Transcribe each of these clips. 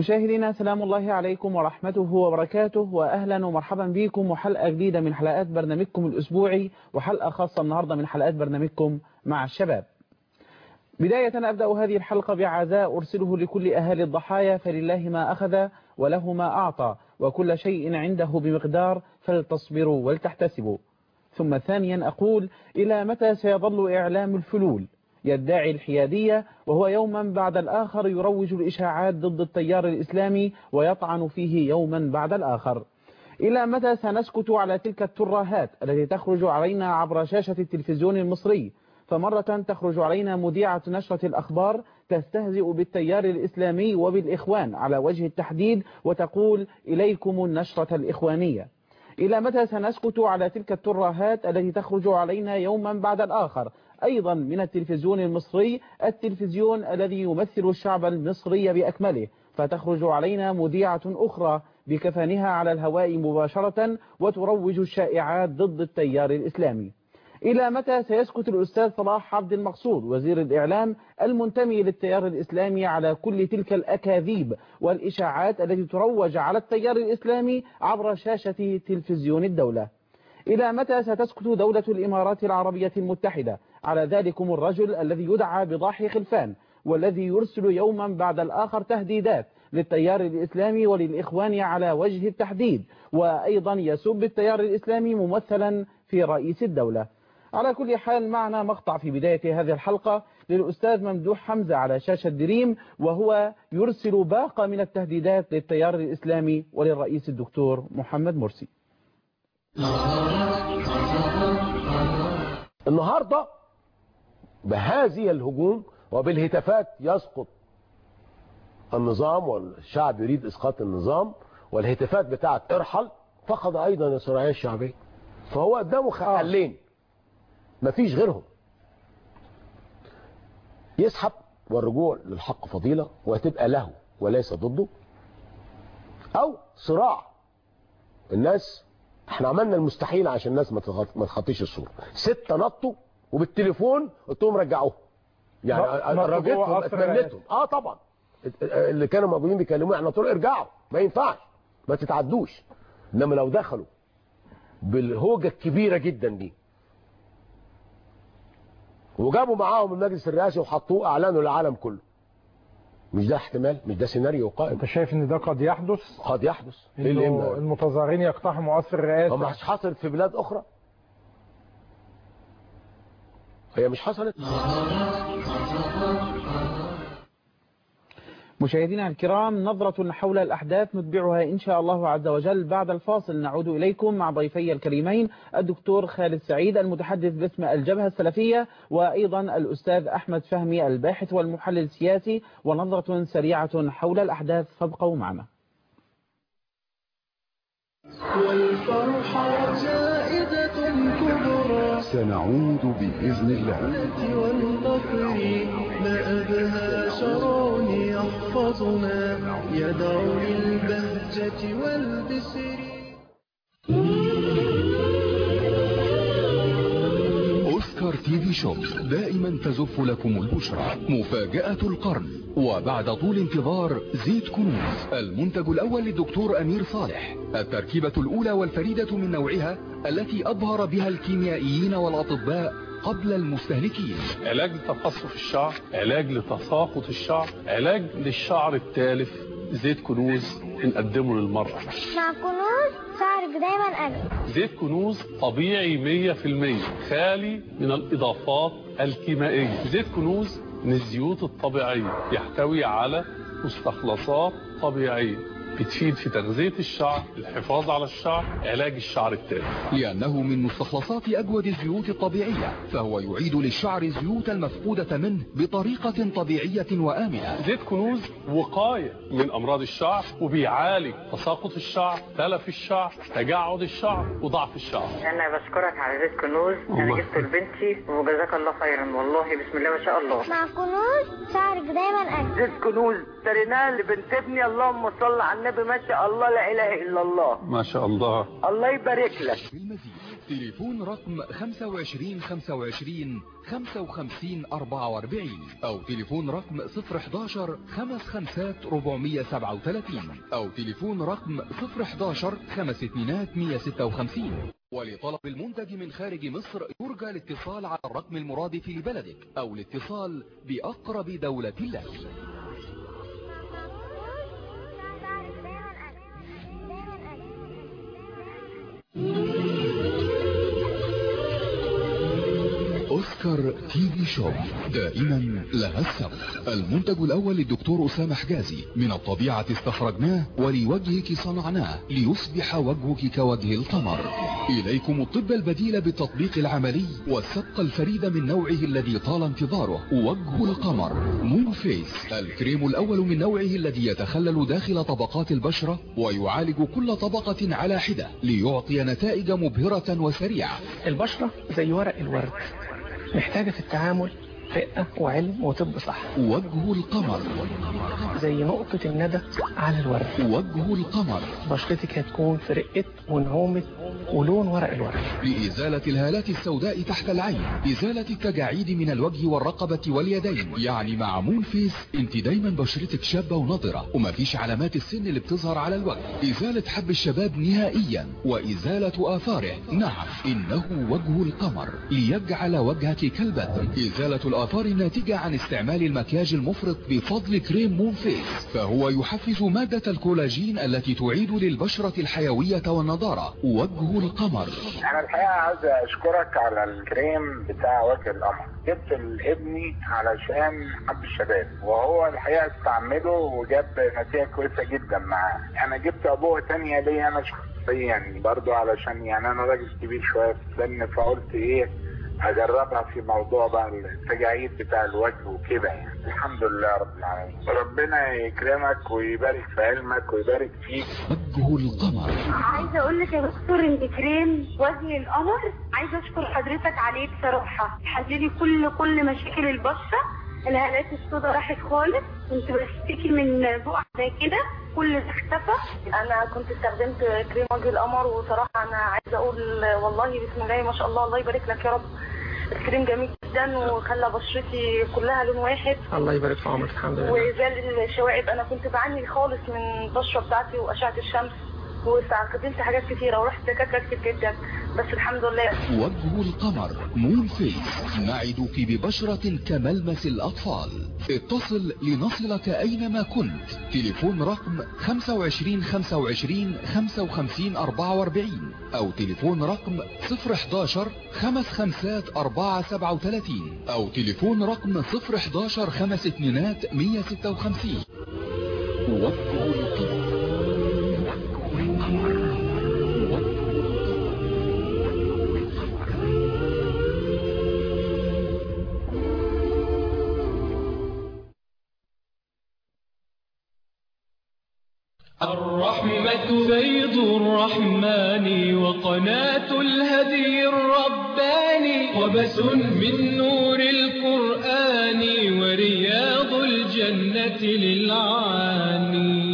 مشاهدينا سلام الله عليكم ورحمته وبركاته وأهلا ومرحبا بكم وحلقة جديدة من حلقات برنامجكم الأسبوعي وحلقة خاصة النهاردة من حلقات برنامجكم مع الشباب بداية أبدأ هذه الحلقة بعزاء أرسله لكل أهالي الضحايا فلله ما أخذ وله ما أعطى وكل شيء عنده بمقدار فلتصبروا ولتحتسبوا ثم ثانيا أقول إلى متى سيظل إعلام الفلول يدعي الحيادية وهو يوما بعد الآخر يروج الإشاعات ضد التيار الإسلامي ويطعن فيه يوما بعد الآخر إلى متى سنسكت على تلك الترهات التي تخرج علينا عبر شاشة التلفزيون المصري فمرة تخرج علينا مذيعة نشرة الأخبار تستهزئ بالتيار الإسلامي وبالإخوان على وجه التحديد وتقول إليكم النشرة الإخوانية إلى متى سنسكت على تلك الترهات التي تخرج علينا يوما بعد الآخر أيضا من التلفزيون المصري التلفزيون الذي يمثل الشعب المصري بأكمله فتخرج علينا مذيعة أخرى بكفانها على الهواء مباشرة وتروج الشائعات ضد التيار الإسلامي إلى متى سيسكت الأستاذ صلاح عبد المقصود وزير الإعلام المنتمي للتيار الإسلامي على كل تلك الأكاذيب والإشاعات التي تروج على التيار الإسلامي عبر شاشة تلفزيون الدولة إلى متى ستسكت دولة الإمارات العربية المتحدة على ذلكم الرجل الذي يدعى بضاحي خلفان والذي يرسل يوما بعد الآخر تهديدات للتيار الإسلامي وللإخوان على وجه التحديد وأيضا يسب التيار الإسلامي ممثلا في رئيس الدولة على كل حال معنا مقطع في بداية هذه الحلقة للأستاذ ممدوح حمزة على شاشة دريم وهو يرسل باقة من التهديدات للتيار الإسلامي وللرئيس الدكتور محمد مرسي النهاردة بهذه الهجوم وبالهتافات يسقط النظام والشعب يريد إسقاط النظام والهتافات بتاعت ارحل فقد أيضا الشرعية الشعبية فهو قدامه حلين مفيش غيرهم يسحب والرجوع للحق فضيلة وهتبقى له وليس ضده أو صراع الناس احنا عملنا المستحيل عشان الناس ما تخطيش الصورة ستة نطوا وبالتليفون قلت لهم رجعوه يعني رجعتهم اتمنيتهم اه طبعا اللي كانوا موجودين بيكلموا احنا طول ارجعوا ما ينفعش ما تتعدوش انما لو دخلوا بالهوجة الكبيرة جدا دي وجابوا معاهم المجلس الرئاسي وحطوه اعلانوا للعالم كله مش ده احتمال مش ده سيناريو قائم انت شايف ان ده قد يحدث قد يحدث انه المتظاهرين يقتحموا قصر الرئاسه ما مش حصلت في بلاد اخرى هي مش حصلت مشاهدينا الكرام نظرة حول الأحداث نتبعها إن شاء الله عز وجل بعد الفاصل نعود إليكم مع ضيفي الكريمين الدكتور خالد سعيد المتحدث باسم الجبهة السلفية وأيضا الأستاذ أحمد فهمي الباحث والمحلل السياسي ونظرة سريعة حول الأحداث فابقوا معنا والفرحة جائزة كبرى سنعود بإذن الله والنصر ما أبهى شرون يحفظنا يدعو للبهجة والبسر أوسكار تي في شوب دائما تزف لكم البشرى مفاجأة القرن وبعد طول انتظار زيت كنوز المنتج الأول للدكتور أمير صالح التركيبة الأولى والفريدة من نوعها التي أبهر بها الكيميائيين والأطباء قبل المستهلكين علاج لتقصف الشعر علاج لتساقط الشعر علاج للشعر التالف زيت كنوز بنقدمه للمرأة مع كنوز شعرك دايما أجمل زيت كنوز طبيعي 100% خالي من الإضافات الكيميائية زيت كنوز من الزيوت الطبيعية يحتوي على مستخلصات طبيعية بتفيد في تغذية الشعر الحفاظ على الشعر علاج الشعر التالف لأنه من مستخلصات أجود الزيوت الطبيعية فهو يعيد للشعر الزيوت المفقودة منه بطريقة طبيعية وآمنة زيت كنوز وقاية من أمراض الشعر وبيعالج تساقط الشعر تلف الشعر تجعد الشعر وضعف الشعر أنا بشكرك على زيت كنوز أنا الله. جبته لبنتي وجزاك الله خيرا والله بسم الله ما شاء الله مع كنوز شعرك دايما أجمل زيت كنوز اشتريناه لبنت ابني اللهم صل على النبي ما شاء الله لا اله الا الله ما شاء الله الله يبارك لك بالمزيد تليفون رقم 25 25 55 44 أو تليفون رقم 011 55 437 أو تليفون رقم 011 5 2 156 ولطلب المنتج من خارج مصر يرجى الاتصال على الرقم المرادف لبلدك أو الاتصال بأقرب دولة لك أوسكار تي في شوب دائما لها السبق المنتج الأول للدكتور أسامة حجازي من الطبيعة استخرجناه ولوجهك صنعناه ليصبح وجهك كوجه القمر إليكم الطب البديل بالتطبيق العملي والسبق الفريد من نوعه الذي طال انتظاره وجه القمر مون فيس الكريم الأول من نوعه الذي يتخلل داخل طبقات البشرة ويعالج كل طبقة على حدة ليعطي نتائج مبهرة وسريعة البشرة زي ورق الورد محتاجة في التعامل رقة وعلم وطب صح وجه القمر زي نقطة الندى على الورد وجه القمر بشرتك هتكون في رقة ونعومة ولون ورق الورد لإزالة الهالات السوداء تحت العين إزالة التجاعيد من الوجه والرقبة واليدين يعني مع مون فيس انت دايما بشرتك شابة ونضرة ومفيش علامات السن اللي بتظهر على الوجه إزالة حب الشباب نهائيا وإزالة آثاره نعم إنه وجه القمر ليجعل وجهك كالبدر إزالة الآثار الناتجة عن استعمال المكياج المفرط بفضل كريم مون فيس فهو يحفز مادة الكولاجين التي تعيد للبشرة الحيوية والنضارة وجه القمر انا الحقيقه عايز اشكرك على الكريم بتاع وجه القمر جبت لابني علشان حب الشباب وهو الحقيقه استعمله وجاب نتيجه كويسه جدا معاه انا جبت ابوه تانية ليا انا شخصيا برضو علشان يعني انا راجل كبير شويه في السن فقلت ايه اجربها في موضوع بقى التجاعيد بتاع الوجه وكده يعني الحمد لله رب العالمين ربنا يكرمك ويبارك في علمك ويبارك فيك وجه القمر عايزه اقول لك يا دكتور انت كريم وجه القمر عايزه اشكر حضرتك عليه بصراحه حللي كل كل مشاكل البشره الهالات السوداء راحت خالص كنت بشتكي من بقع زي كده كل ده اختفى انا كنت استخدمت كريم وجه القمر وصراحه انا عايزه اقول والله بسم الله ما شاء الله الله يبارك لك يا رب الكريم جميل جدا وخلى بشرتي كلها لون واحد الله يبارك في عمرك الحمد لله وزال الشوائب انا كنت بعاني خالص من البشره بتاعتي واشعه الشمس واستخدمت حاجات كتيره ورحت دكاتره كتير جدا بس الحمد لله وجه القمر مون فيس نعدك ببشرة كملمس الأطفال اتصل لنصلك أينما كنت تليفون رقم 25 25 55 44 أو تليفون رقم 011 خمس خمسات 4 37 أو تليفون رقم 011 خمس اتنينات 156 وجه القمر الرحمة فيض الرحمن وقناة الهدي الرباني وبس من نور القرآن ورياض الجنة للعاني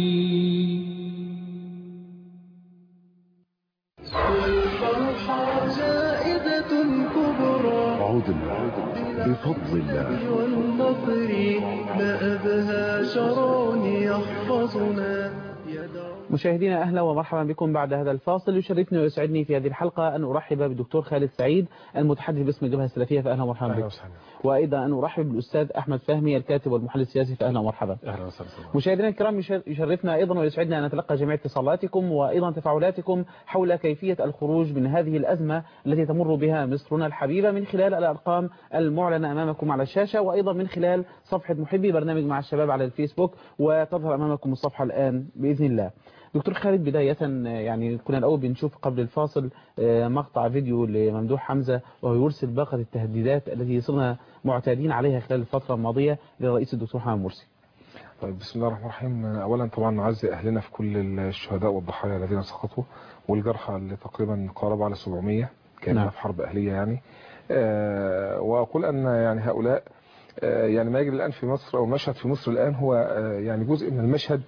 والفرحة زائدة كبرى عدنا بفضل الله والنصر ما أبهى شرون يحفظنا مشاهدينا اهلا ومرحبا بكم بعد هذا الفاصل يشرفني ويسعدني في هذه الحلقه ان ارحب بالدكتور خالد سعيد المتحدث باسم الجبهه السلفيه فاهلا ومرحبا بك وايضا ان ارحب بالاستاذ احمد فهمي الكاتب والمحلل السياسي فاهلا ومرحبا اهلا وسهلا مشاهدينا الكرام يشرفنا ايضا ويسعدنا ان نتلقى جميع اتصالاتكم وايضا تفاعلاتكم حول كيفيه الخروج من هذه الازمه التي تمر بها مصرنا الحبيبه من خلال الارقام المعلنه امامكم على الشاشه وايضا من خلال صفحه محبي برنامج مع الشباب على الفيسبوك وتظهر امامكم الصفحه الان باذن الله دكتور خالد بداية يعني كنا الأول بنشوف قبل الفاصل مقطع فيديو لممدوح حمزة وهو يرسل باقة التهديدات التي صرنا معتادين عليها خلال الفترة الماضية للرئيس الدكتور محمد مرسي طيب بسم الله الرحمن الرحيم أولا طبعا نعزي أهلنا في كل الشهداء والضحايا الذين سقطوا والجرحى اللي تقريبا قارب على 700 كانوا نعم. في حرب أهلية يعني أه وأقول أن يعني هؤلاء أه يعني ما يجري الآن في مصر أو المشهد في مصر الآن هو أه يعني جزء من المشهد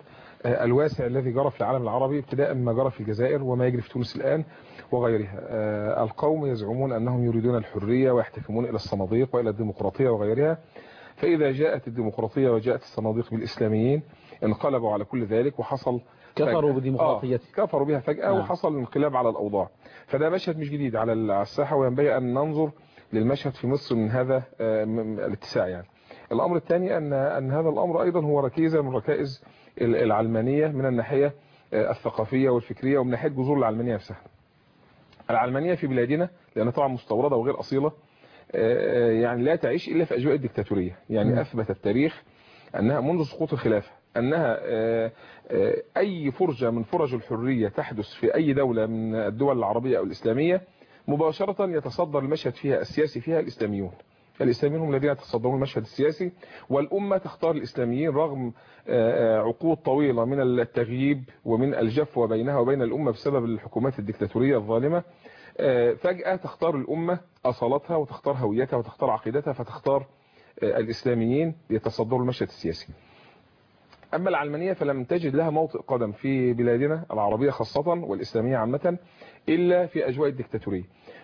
آه، الواسع الذي جرى في العالم العربي ابتداء مما جرى في الجزائر وما يجري في تونس الآن وغيرها آه، القوم يزعمون أنهم يريدون الحرية ويحتكمون إلى الصناديق وإلى الديمقراطية وغيرها فإذا جاءت الديمقراطية وجاءت الصناديق بالإسلاميين انقلبوا على كل ذلك وحصل كفروا فجأة- بديمقراطيته. آه كفروا بها فجأة نعم. وحصل انقلاب على الأوضاع فده مشهد مش جديد على ال- على الساحة وينبغي أن ننظر للمشهد في مصر من هذا آه، م- م- الاتساع يعني الأمر الثاني أن أن هذا الأمر أيضا هو ركيزة من ركائز ال- العلمانية من الناحية آه، الثقافية والفكرية ومن ناحية جذور العلمانية نفسها العلمانية في بلادنا لأنها طبعا مستوردة وغير أصيلة آه، يعني لا تعيش إلا في أجواء الدكتاتورية يعني مم. أثبت التاريخ أنها منذ سقوط الخلافة أنها آه، آه، أي فرجة من فرج الحرية تحدث في أي دولة من الدول العربية أو الإسلامية مباشرة يتصدر المشهد فيها السياسي فيها الإسلاميون الإسلاميين هم الذين يتصدرون المشهد السياسي والأمة تختار الإسلاميين رغم آه، آه، عقود طويلة من التغييب ومن الجفوة بينها وبين الأمة بسبب الحكومات الدكتاتورية الظالمة آه، فجأة تختار الأمة أصالتها وتختار هويتها وتختار عقيدتها فتختار آه، الإسلاميين ليتصدروا المشهد السياسي أما العلمانية فلم تجد لها موطئ قدم في بلادنا العربية خاصة والإسلامية عامة إلا في أجواء الدكتاتورية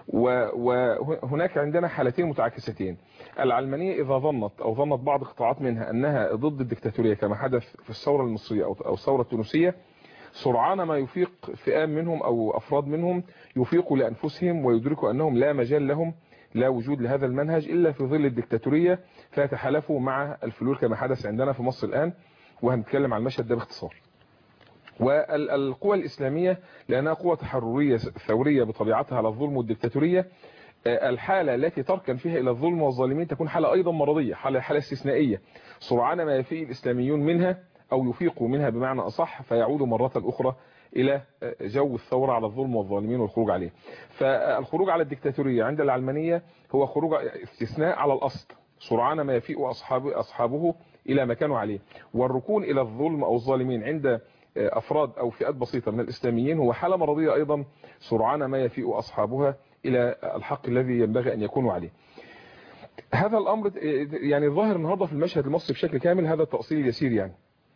وهناك عندنا حالتين متعاكستين العلمانية إذا ظنت أو ظنت بعض قطاعات منها أنها ضد الدكتاتورية كما حدث في الثورة المصرية أو أو الثورة التونسية سرعان ما يفيق فئام منهم أو أفراد منهم يفيقوا لأنفسهم ويدركوا أنهم لا مجال لهم لا وجود لهذا المنهج إلا في ظل الدكتاتورية فيتحالفوا مع الفلول كما حدث عندنا في مصر الآن وهنتكلم عن المشهد ده باختصار والقوى الإسلامية لأنها قوة تحررية ثورية بطبيعتها على الظلم والدكتاتورية آه، الحالة التي تركن فيها إلى الظلم والظالمين تكون حالة أيضا مرضية حالة, حالة استثنائية سرعان ما يفيق الإسلاميون منها أو يفيقوا منها بمعنى أصح فيعودوا مرة أخرى إلى آه، جو الثورة على الظلم والظالمين والخروج عليه فالخروج على الدكتاتورية عند العلمانية هو خروج استثناء على الأصل سرعان ما يفيق أصحاب أصحابه إلى ما كانوا عليه والركون إلى الظلم أو الظالمين عند أفراد أو فئات بسيطة من الإسلاميين هو حالة مرضية أيضا سرعان ما يفيء أصحابها إلى الحق الذي ينبغي أن يكونوا عليه هذا الأمر يعني ظاهر النهاردة في المشهد المصري بشكل كامل هذا التأصيل اليسير يعني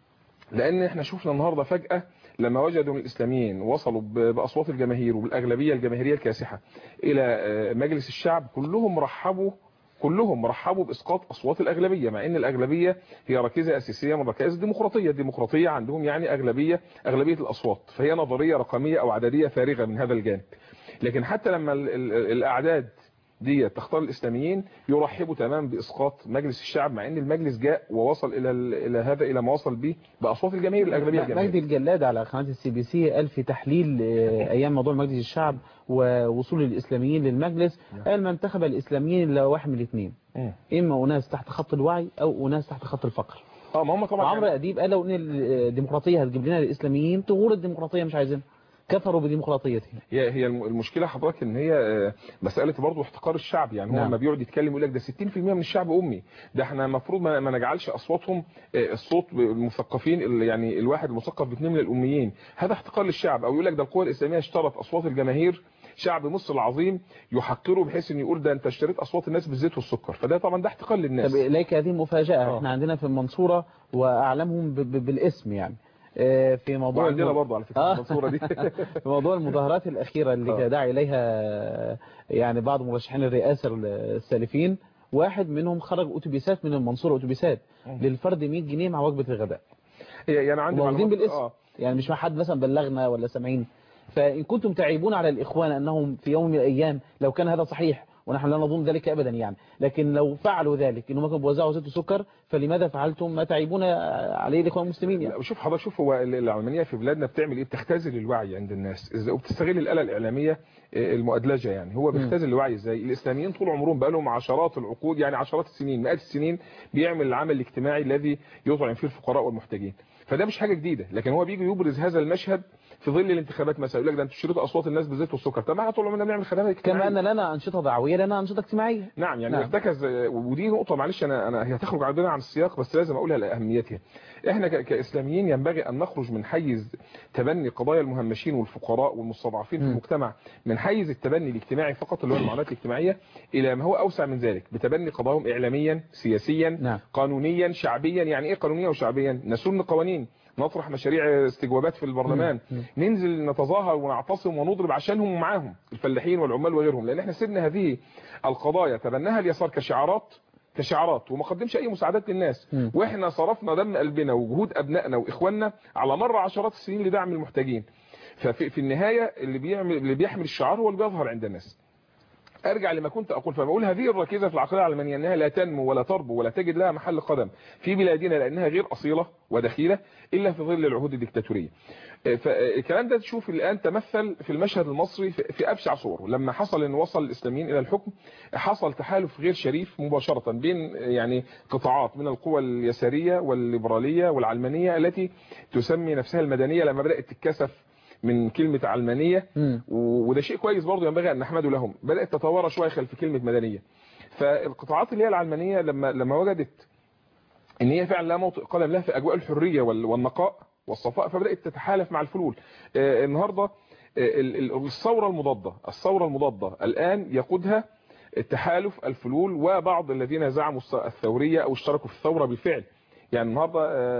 لأن احنا شفنا النهاردة فجأة لما وجدوا من الإسلاميين وصلوا بأصوات الجماهير وبالأغلبية الجماهيرية الكاسحة إلى مجلس الشعب كلهم رحبوا كلهم رحبوا بإسقاط أصوات الأغلبية مع أن الأغلبية هي ركيزة أساسية من ركائز الديمقراطية الديمقراطية عندهم يعني أغلبية أغلبية الأصوات فهي نظرية رقمية أو عددية فارغة من هذا الجانب لكن حتى لما ال ال الأعداد دي تختار الإسلاميين يرحبوا تماما بإسقاط مجلس الشعب مع أن المجلس جاء ووصل إلى إلى هذا إلى ما وصل به بأصوات الجماهير الأغلبية الجماهير مجدي الجلاد على قناة السي بي سي قال في تحليل أيام موضوع مجلس الشعب ووصول الإسلاميين للمجلس قال ما انتخب الإسلاميين إلا واحد من الاثنين إما أناس تحت خط الوعي أو أناس تحت خط الفقر اه ما هم طبعا عمرو أديب قال لو ان الديمقراطيه هتجيب لنا الاسلاميين تغور الديمقراطيه مش عايزينها كفروا بديمقراطيتهم هي هي المشكله حضرتك ان هي مساله برضه احتقار الشعب يعني هو نعم. لما بيقعد يتكلم يقول لك ده 60% من الشعب امي ده احنا المفروض ما ما نجعلش اصواتهم الصوت المثقفين اللي يعني الواحد المثقف باثنين من الاميين هذا احتقار للشعب او يقول لك ده القوى الاسلاميه اشترت اصوات الجماهير شعب مصر العظيم يحقره بحيث ان يقول ده انت اشتريت اصوات الناس بالزيت والسكر فده طبعا ده احتقار للناس طب اليك هذه مفاجاه آه. احنا عندنا في المنصوره واعلمهم ب- ب- بالاسم يعني في موضوع وعندنا الم- برضه على فكره آه. المنصوره دي في موضوع المظاهرات الأخيرة اللي آه. دعا إليها يعني بعض مرشحين الرئاسة السالفين واحد منهم خرج أتوبيسات من المنصورة أتوبيسات للفرد 100 جنيه مع وجبة الغداء هي يعني عندي موجودين معلومات- بالاسم آه. يعني مش مع حد مثلا بلغنا ولا سامعين فإن كنتم تعيبون على الإخوان أنهم في يوم من الأيام لو كان هذا صحيح ونحن لا نظن ذلك أبدا يعني لكن لو فعلوا ذلك إنهم كانوا بيوزعوا زيت وسكر فلماذا فعلتم ما تعيبون عليه الإخوان المسلمين يعني لا وشوف حضرتك شوف هو العلمانيه في بلادنا بتعمل ايه بتختزل الوعي عند الناس ازاي وبتستغل الاله الاعلاميه آه، المؤدلجه يعني هو بيختزل الوعي ازاي الاسلاميين طول عمرهم بقى لهم عشرات العقود يعني عشرات السنين مئات السنين بيعمل العمل الاجتماعي الذي يطعم فيه الفقراء والمحتاجين فده مش حاجه جديده لكن هو بيجي يبرز هذا المشهد في ظل الانتخابات مثلا يقول لك ده انتوا شريتوا اصوات الناس بالزيت والسكر طب ما احنا طول عمرنا بنعمل خدمات كما اجتماعيه أن لنا أنشطة دعوية لنا أنشطة اجتماعية نعم يعني نعم. ارتكز ودي نقطة معلش أنا أنا هي تخرج عندنا عن السياق بس لازم أقولها لأهميتها. إحنا ك- كإسلاميين ينبغي أن نخرج من حيز تبني قضايا المهمشين والفقراء والمستضعفين في م. المجتمع من حيز التبني الاجتماعي فقط اللي هو المعاناة الاجتماعية إلى ما هو أوسع من ذلك بتبني قضاياهم إعلاميا سياسيا نعم. قانونيا شعبيا يعني إيه قانونيا وشعبيا؟ نسن قوانين نطرح مشاريع استجوابات في البرلمان ننزل نتظاهر ونعتصم ونضرب عشانهم ومعاهم الفلاحين والعمال وغيرهم لان احنا سيبنا هذه القضايا تبناها اليسار كشعارات كشعارات وما قدمش اي مساعدات للناس واحنا صرفنا دم قلبنا وجهود ابنائنا واخواننا على مر عشرات السنين لدعم المحتاجين ففي في النهايه اللي بيعمل اللي بيحمل الشعار هو اللي بيظهر عند الناس ارجع لما كنت اقول فبقول هذه الركيزه في العقيده العلمانيه انها لا تنمو ولا تربو ولا تجد لها محل قدم في بلادنا لانها غير اصيله ودخيله الا في ظل العهود الدكتاتوريه فالكلام ده تشوف الان تمثل في المشهد المصري في ابشع صوره لما حصل ان وصل الاسلاميين الى الحكم حصل تحالف غير شريف مباشره بين يعني قطاعات من القوى اليساريه والليبراليه والعلمانيه التي تسمي نفسها المدنيه لما بدات تتكسف من كلمة علمانية وده شيء كويس برضه ينبغي أن نحمده لهم بدأت تتوارى شوية خلف كلمة مدنية فالقطاعات اللي هي العلمانية لما لما وجدت ان هي فعلا لا موطئ قدم لها في اجواء الحريه والنقاء والصفاء فبدات تتحالف مع الفلول آه النهارده الثوره المضاده الثوره المضاده الان يقودها التحالف الفلول وبعض الذين زعموا الثوريه او اشتركوا في الثوره بالفعل يعني النهارده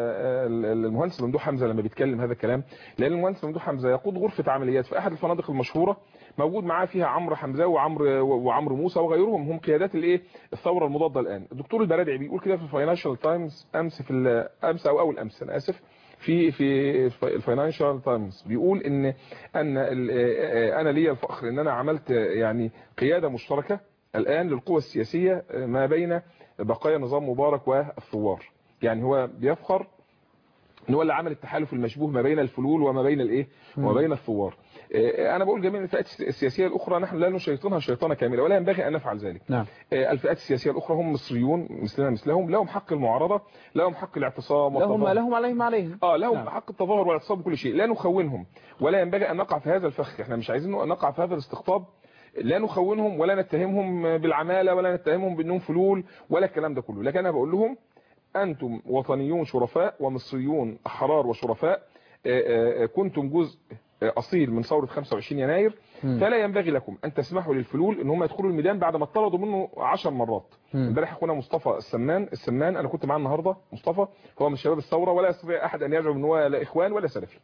المهندس ممدوح حمزه لما بيتكلم هذا الكلام لان المهندس ممدوح حمزه يقود غرفه عمليات في احد الفنادق المشهوره موجود معاه فيها عمرو حمزه وعمرو وعمرو موسى وغيرهم هم قيادات الايه الثوره المضاده الان الدكتور البرادعي بيقول كده في الفاينانشال تايمز امس في امس او اول امس انا اسف في في الفاينانشال تايمز بيقول ان ان انا ليا الفخر ان انا عملت يعني قياده مشتركه الان للقوى السياسيه ما بين بقايا نظام مبارك والثوار يعني هو بيفخر ان هو اللي عمل التحالف المشبوه ما بين الفلول وما بين الايه وما بين الثوار انا بقول جميع الفئات السياسيه الاخرى نحن لا نشيطنها شيطانه كامله ولا ينبغي ان نفعل ذلك نعم. الفئات السياسيه الاخرى هم مصريون مثلنا مثلهم لهم حق المعارضه لهم حق الاعتصام لهم لهم عليهم عليهم اه لهم نعم. حق التظاهر والاعتصام بكل شيء لا نخونهم ولا ينبغي ان نقع في هذا الفخ احنا مش عايزين نقع في هذا الاستقطاب لا نخونهم ولا نتهمهم بالعماله ولا نتهمهم بانهم فلول ولا الكلام ده كله لكن انا بقول لهم أنتم وطنيون شرفاء ومصريون أحرار وشرفاء كنتم جزء أصيل من ثورة 25 يناير فلا ينبغي لكم أن تسمحوا للفلول أن هم يدخلوا الميدان بعد ما اطردوا منه 10 مرات امبارح اخونا مصطفى السمان السمان أنا كنت معاه النهاردة مصطفى هو من شباب الثورة ولا يستطيع أحد أن يزعم أن هو لا إخوان ولا سلفي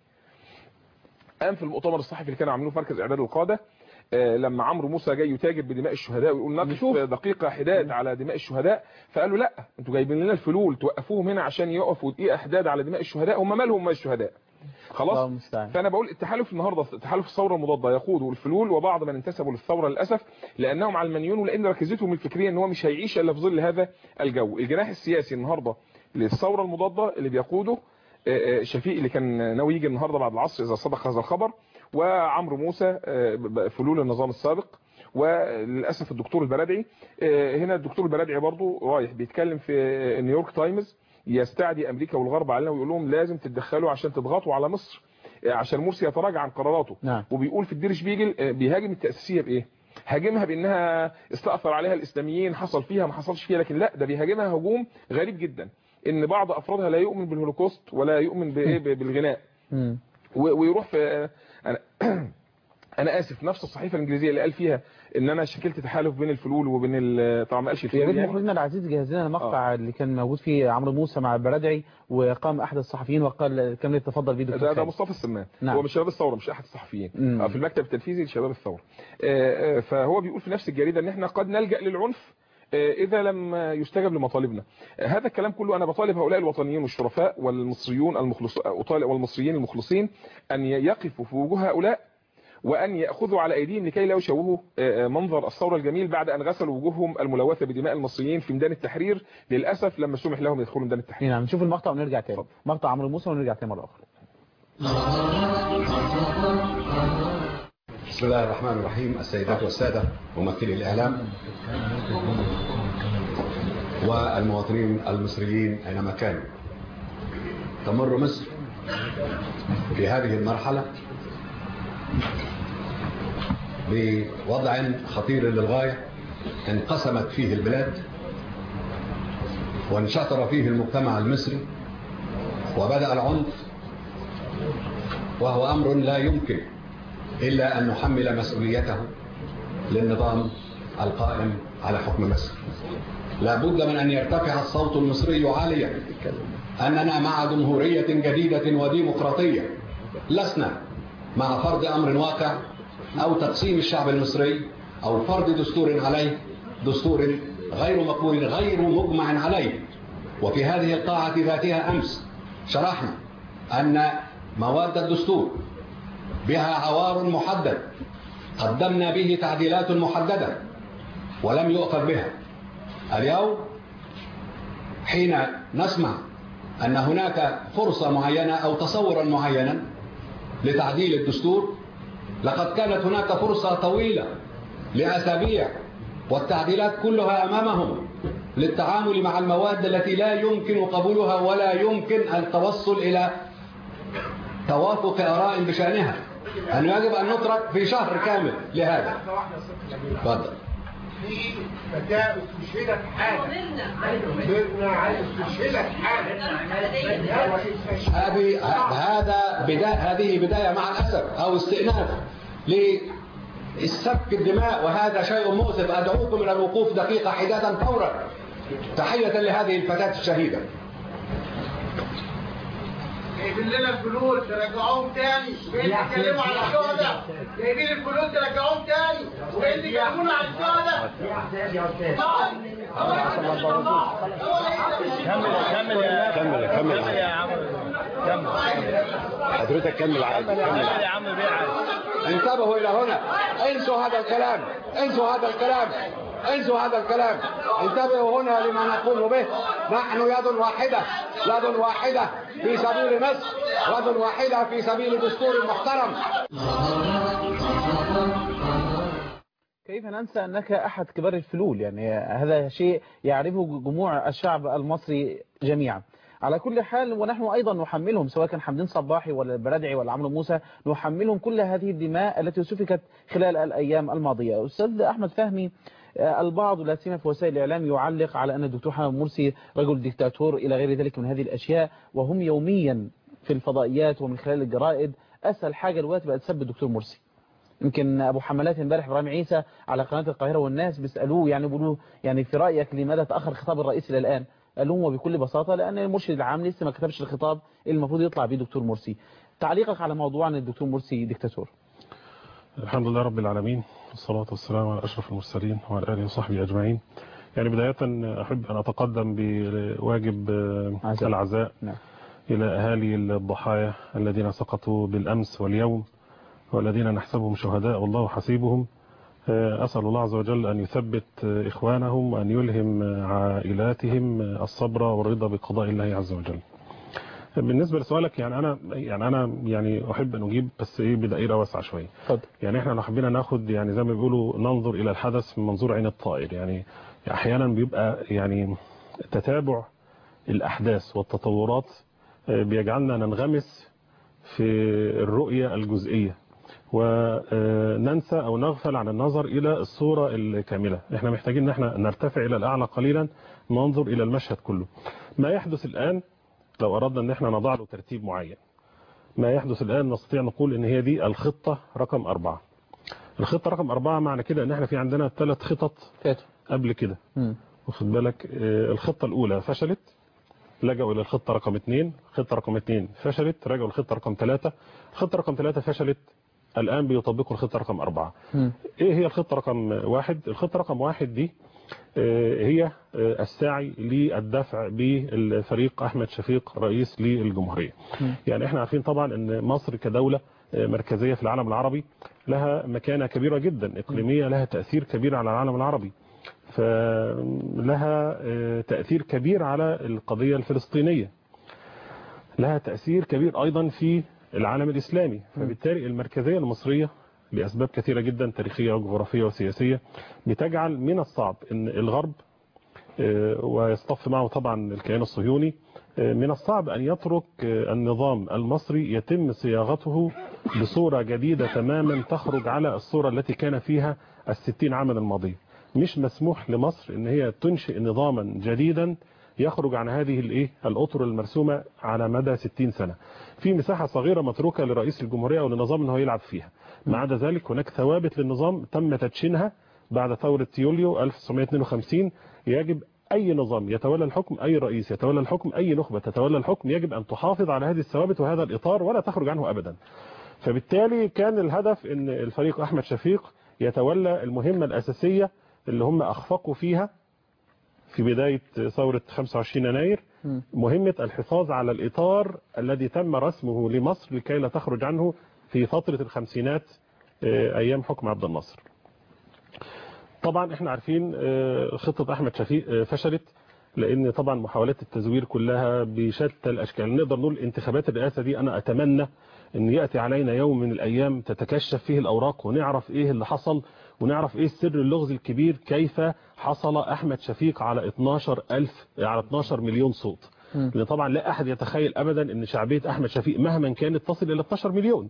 قام في المؤتمر الصحفي اللي كانوا عاملينه في مركز إعداد القادة لما عمرو موسى جاي يتاجر بدماء الشهداء ويقول نقف دقيقه حداد على دماء الشهداء فقالوا لا انتوا جايبين لنا الفلول توقفوهم هنا عشان يقفوا دقيقه حداد على دماء الشهداء هم مالهم مال الشهداء خلاص فانا بقول التحالف النهارده تحالف الثوره المضاده يقوده الفلول وبعض من انتسبوا للثوره للاسف لانهم علمانيون ولان ركيزتهم الفكريه ان هو مش هيعيش الا في ظل هذا الجو الجناح السياسي النهارده للثوره المضاده اللي بيقوده شفيق اللي كان ناوي يجي النهارده بعد العصر اذا صدق هذا الخبر وعمرو موسى فلول النظام السابق وللاسف الدكتور البرادعي هنا الدكتور البرادعي برضو رايح بيتكلم في نيويورك تايمز يستعدي امريكا والغرب علينا ويقول لهم لازم تتدخلوا عشان تضغطوا على مصر عشان مرسي يتراجع عن قراراته نعم. وبيقول في الدير شبيجل بيهاجم التاسيسيه بايه هاجمها بانها استاثر عليها الاسلاميين حصل فيها ما حصلش فيها لكن لا ده بيهاجمها هجوم غريب جدا ان بعض افرادها لا يؤمن بالهولوكوست ولا يؤمن بايه بالغناء ويروح في انا انا اسف نفس الصحيفه الانجليزيه اللي قال فيها ان انا شكلت تحالف بين الفلول وبين طبعا ما قالش الفلول يا ريت مخرجنا العزيز جهز لنا المقطع آه. اللي كان موجود فيه عمرو موسى مع البرادعي وقام احد الصحفيين وقال كان يتفضل بيه دكتور ده, ده مصطفى السمان نعم. هو من شباب الثوره مش احد الصحفيين مم. في المكتب التنفيذي لشباب الثوره فهو بيقول في نفس الجريده ان احنا قد نلجا للعنف إذا لم يستجب لمطالبنا هذا الكلام كله أنا بطالب هؤلاء الوطنيين والشرفاء والمصريون المخلص والمصريين المخلصين أن يقفوا في وجوه هؤلاء وأن يأخذوا على أيديهم لكي لا يشوهوا منظر الثورة الجميل بعد أن غسلوا وجوههم الملوثة بدماء المصريين في ميدان التحرير للأسف لما سمح لهم يدخلوا ميدان التحرير نعم نشوف المقطع ونرجع تاني مقطع عمرو موسى ونرجع تاني مرة أخرى بسم الله الرحمن الرحيم السيدات والسادة ممثلي الإعلام والمواطنين المصريين أينما كانوا تمر مصر في هذه المرحلة بوضع خطير للغاية انقسمت فيه البلاد وانشطر فيه المجتمع المصري وبدأ العنف وهو أمر لا يمكن إلا أن نحمل مسؤوليته للنظام القائم على حكم مصر لا بد من أن يرتفع الصوت المصري عاليا أننا مع جمهورية جديدة وديمقراطية لسنا مع فرض أمر واقع أو تقسيم الشعب المصري أو فرض دستور عليه دستور غير مقبول غير مجمع عليه وفي هذه القاعة ذاتها أمس شرحنا أن مواد الدستور بها عوار محدد قدمنا به تعديلات محددة ولم يؤخذ بها اليوم حين نسمع أن هناك فرصة معينة أو تصورا معينا لتعديل الدستور لقد كانت هناك فرصة طويلة لأسابيع والتعديلات كلها أمامهم للتعامل مع المواد التي لا يمكن قبولها ولا يمكن التوصل إلى توافق آراء بشأنها أن يجب أن نترك في شهر كامل لهذا تفضل في فتاة استشهدت حالا صرنا عايز استشهدت حالا هذه هذا بداية هذه بداية مع الأسف أو استئناف للسفك الدماء وهذا شيء مؤسف أدعوكم إلى الوقوف دقيقة حدادا فورا تحية لهذه الفتاة الشهيدة جايبين لنا الفلوس ترجعوهم تاني وجايين تتكلموا على الشهداء جايبين الفلوس ترجعوهم تاني وجايين تتكلموا على الشهداء كمل يا كمل كمل يا عم كمل حضرتك كمل عادي كمل يا عم بيع انتبهوا إلى هنا انسوا هذا الكلام انسوا هذا الكلام انسوا هذا الكلام انتبهوا هنا لما نقول به نحن يد واحدة يد واحدة في سبيل مصر يد واحدة في سبيل دستور محترم كيف ننسى أنك أحد كبار الفلول يعني هذا شيء يعرفه جموع الشعب المصري جميعا على كل حال ونحن أيضا نحملهم سواء كان حمدين صباحي ولا البرادعي ولا عمرو موسى نحملهم كل هذه الدماء التي سفكت خلال الأيام الماضية أستاذ أحمد فهمي البعض لا سيما في وسائل الإعلام يعلق على أن الدكتور حامد مرسي رجل ديكتاتور إلى غير ذلك من هذه الأشياء وهم يوميا في الفضائيات ومن خلال الجرائد أسهل حاجة الوقت بقت تسب الدكتور مرسي يمكن ابو حملات امبارح ابراهيم عيسى على قناه القاهره والناس بيسالوه يعني بيقولوا يعني في رايك لماذا تاخر خطاب الرئيس الى الان قال لهم وبكل بساطه لان المرشد العام لسه ما كتبش الخطاب اللي المفروض يطلع بيه دكتور مرسي تعليقك على موضوع ان الدكتور مرسي ديكتاتور الحمد لله رب العالمين والصلاة والسلام على أشرف المرسلين وعلى آله وصحبه أجمعين يعني بداية أحب أن أتقدم بواجب عزاء. العزاء نعم. إلى أهالي الضحايا الذين سقطوا بالأمس واليوم والذين نحسبهم شهداء والله حسيبهم أسأل الله عز وجل أن يثبت إخوانهم وأن يلهم عائلاتهم الصبر والرضا بقضاء الله عز وجل بالنسبة لسؤالك يعني أنا يعني أنا يعني أحب أن أجيب بس إيه بدائرة واسعة شوية اتفضل يعني إحنا لو حبينا ناخد يعني زي ما بيقولوا ننظر إلى الحدث من منظور عين الطائر يعني أحيانا بيبقى يعني تتابع الأحداث والتطورات بيجعلنا ننغمس في الرؤية الجزئية وننسى أو نغفل عن النظر إلى الصورة الكاملة احنا محتاجين ان احنا نرتفع إلى الأعلى قليلا ننظر إلى المشهد كله ما يحدث الآن لو أردنا ان احنا نضع له ترتيب معين ما يحدث الآن نستطيع نقول ان هي دي الخطة رقم أربعة الخطة رقم أربعة معنى كده ان احنا في عندنا ثلاث خطط فاتوا قبل كده مم. واخد بالك آه، الخطة الأولى فشلت لجأوا إلى الخطة رقم اثنين خطة رقم اثنين فشلت رجعوا للخطة رقم ثلاثة الخطة رقم ثلاثة فشلت الآن بيطبقوا الخطة رقم أربعة مم. إيه هي الخطة رقم واحد الخطة رقم واحد دي آه، هي آه، السعي للدفع بالفريق أحمد شفيق رئيس للجمهورية مم. يعني احنا عارفين طبعا ان مصر كدولة آه، مركزية في العالم العربي لها مكانة كبيرة جدا إقليمية لها تأثير كبير على العالم العربي فلها آه، تأثير كبير على القضية الفلسطينية لها تأثير كبير أيضا في العالم الإسلامي فبالتالي المركزية المصرية لأسباب كثيرة جدا تاريخية وجغرافية وسياسية بتجعل من الصعب أن الغرب آه، ويصطف معه طبعا الكيان الصهيوني آه، من الصعب أن يترك آه، النظام المصري يتم صياغته بصورة جديدة تماما تخرج على الصورة التي كان فيها الستين عاما الماضية مش مسموح لمصر ان هي تنشئ نظاما جديدا يخرج عن هذه الايه الاطر المرسومه على مدى 60 سنه في مساحه صغيره متروكه لرئيس الجمهوريه او للنظام ان هو يلعب فيها ما عدا ذلك هناك ثوابت للنظام تم تدشينها بعد ثوره يوليو 1952 يجب أي نظام يتولى الحكم أي رئيس يتولى الحكم أي نخبة تتولى الحكم يجب أن تحافظ على هذه الثوابت وهذا الإطار ولا تخرج عنه أبدا فبالتالي كان الهدف أن الفريق أحمد شفيق يتولى المهمة الأساسية اللي هم أخفقوا فيها في بداية ثورة 25 يناير مهمة الحفاظ على الإطار الذي تم رسمه لمصر لكي لا تخرج عنه في فترة الخمسينات آه، أيام حكم عبد الناصر طبعا احنا عارفين آه، خطة أحمد شفيق آه، فشلت لأن طبعا محاولات التزوير كلها بشتى الأشكال نقدر نقول انتخابات الرئاسة دي أنا أتمنى أن يأتي علينا يوم من الأيام تتكشف فيه الأوراق ونعرف إيه اللي حصل ونعرف إيه السر اللغز الكبير كيف حصل أحمد شفيق على 12 ألف على 12 مليون صوت لأن طبعا لا أحد يتخيل أبدا أن شعبية أحمد شفيق مهما كانت تصل إلى 12 مليون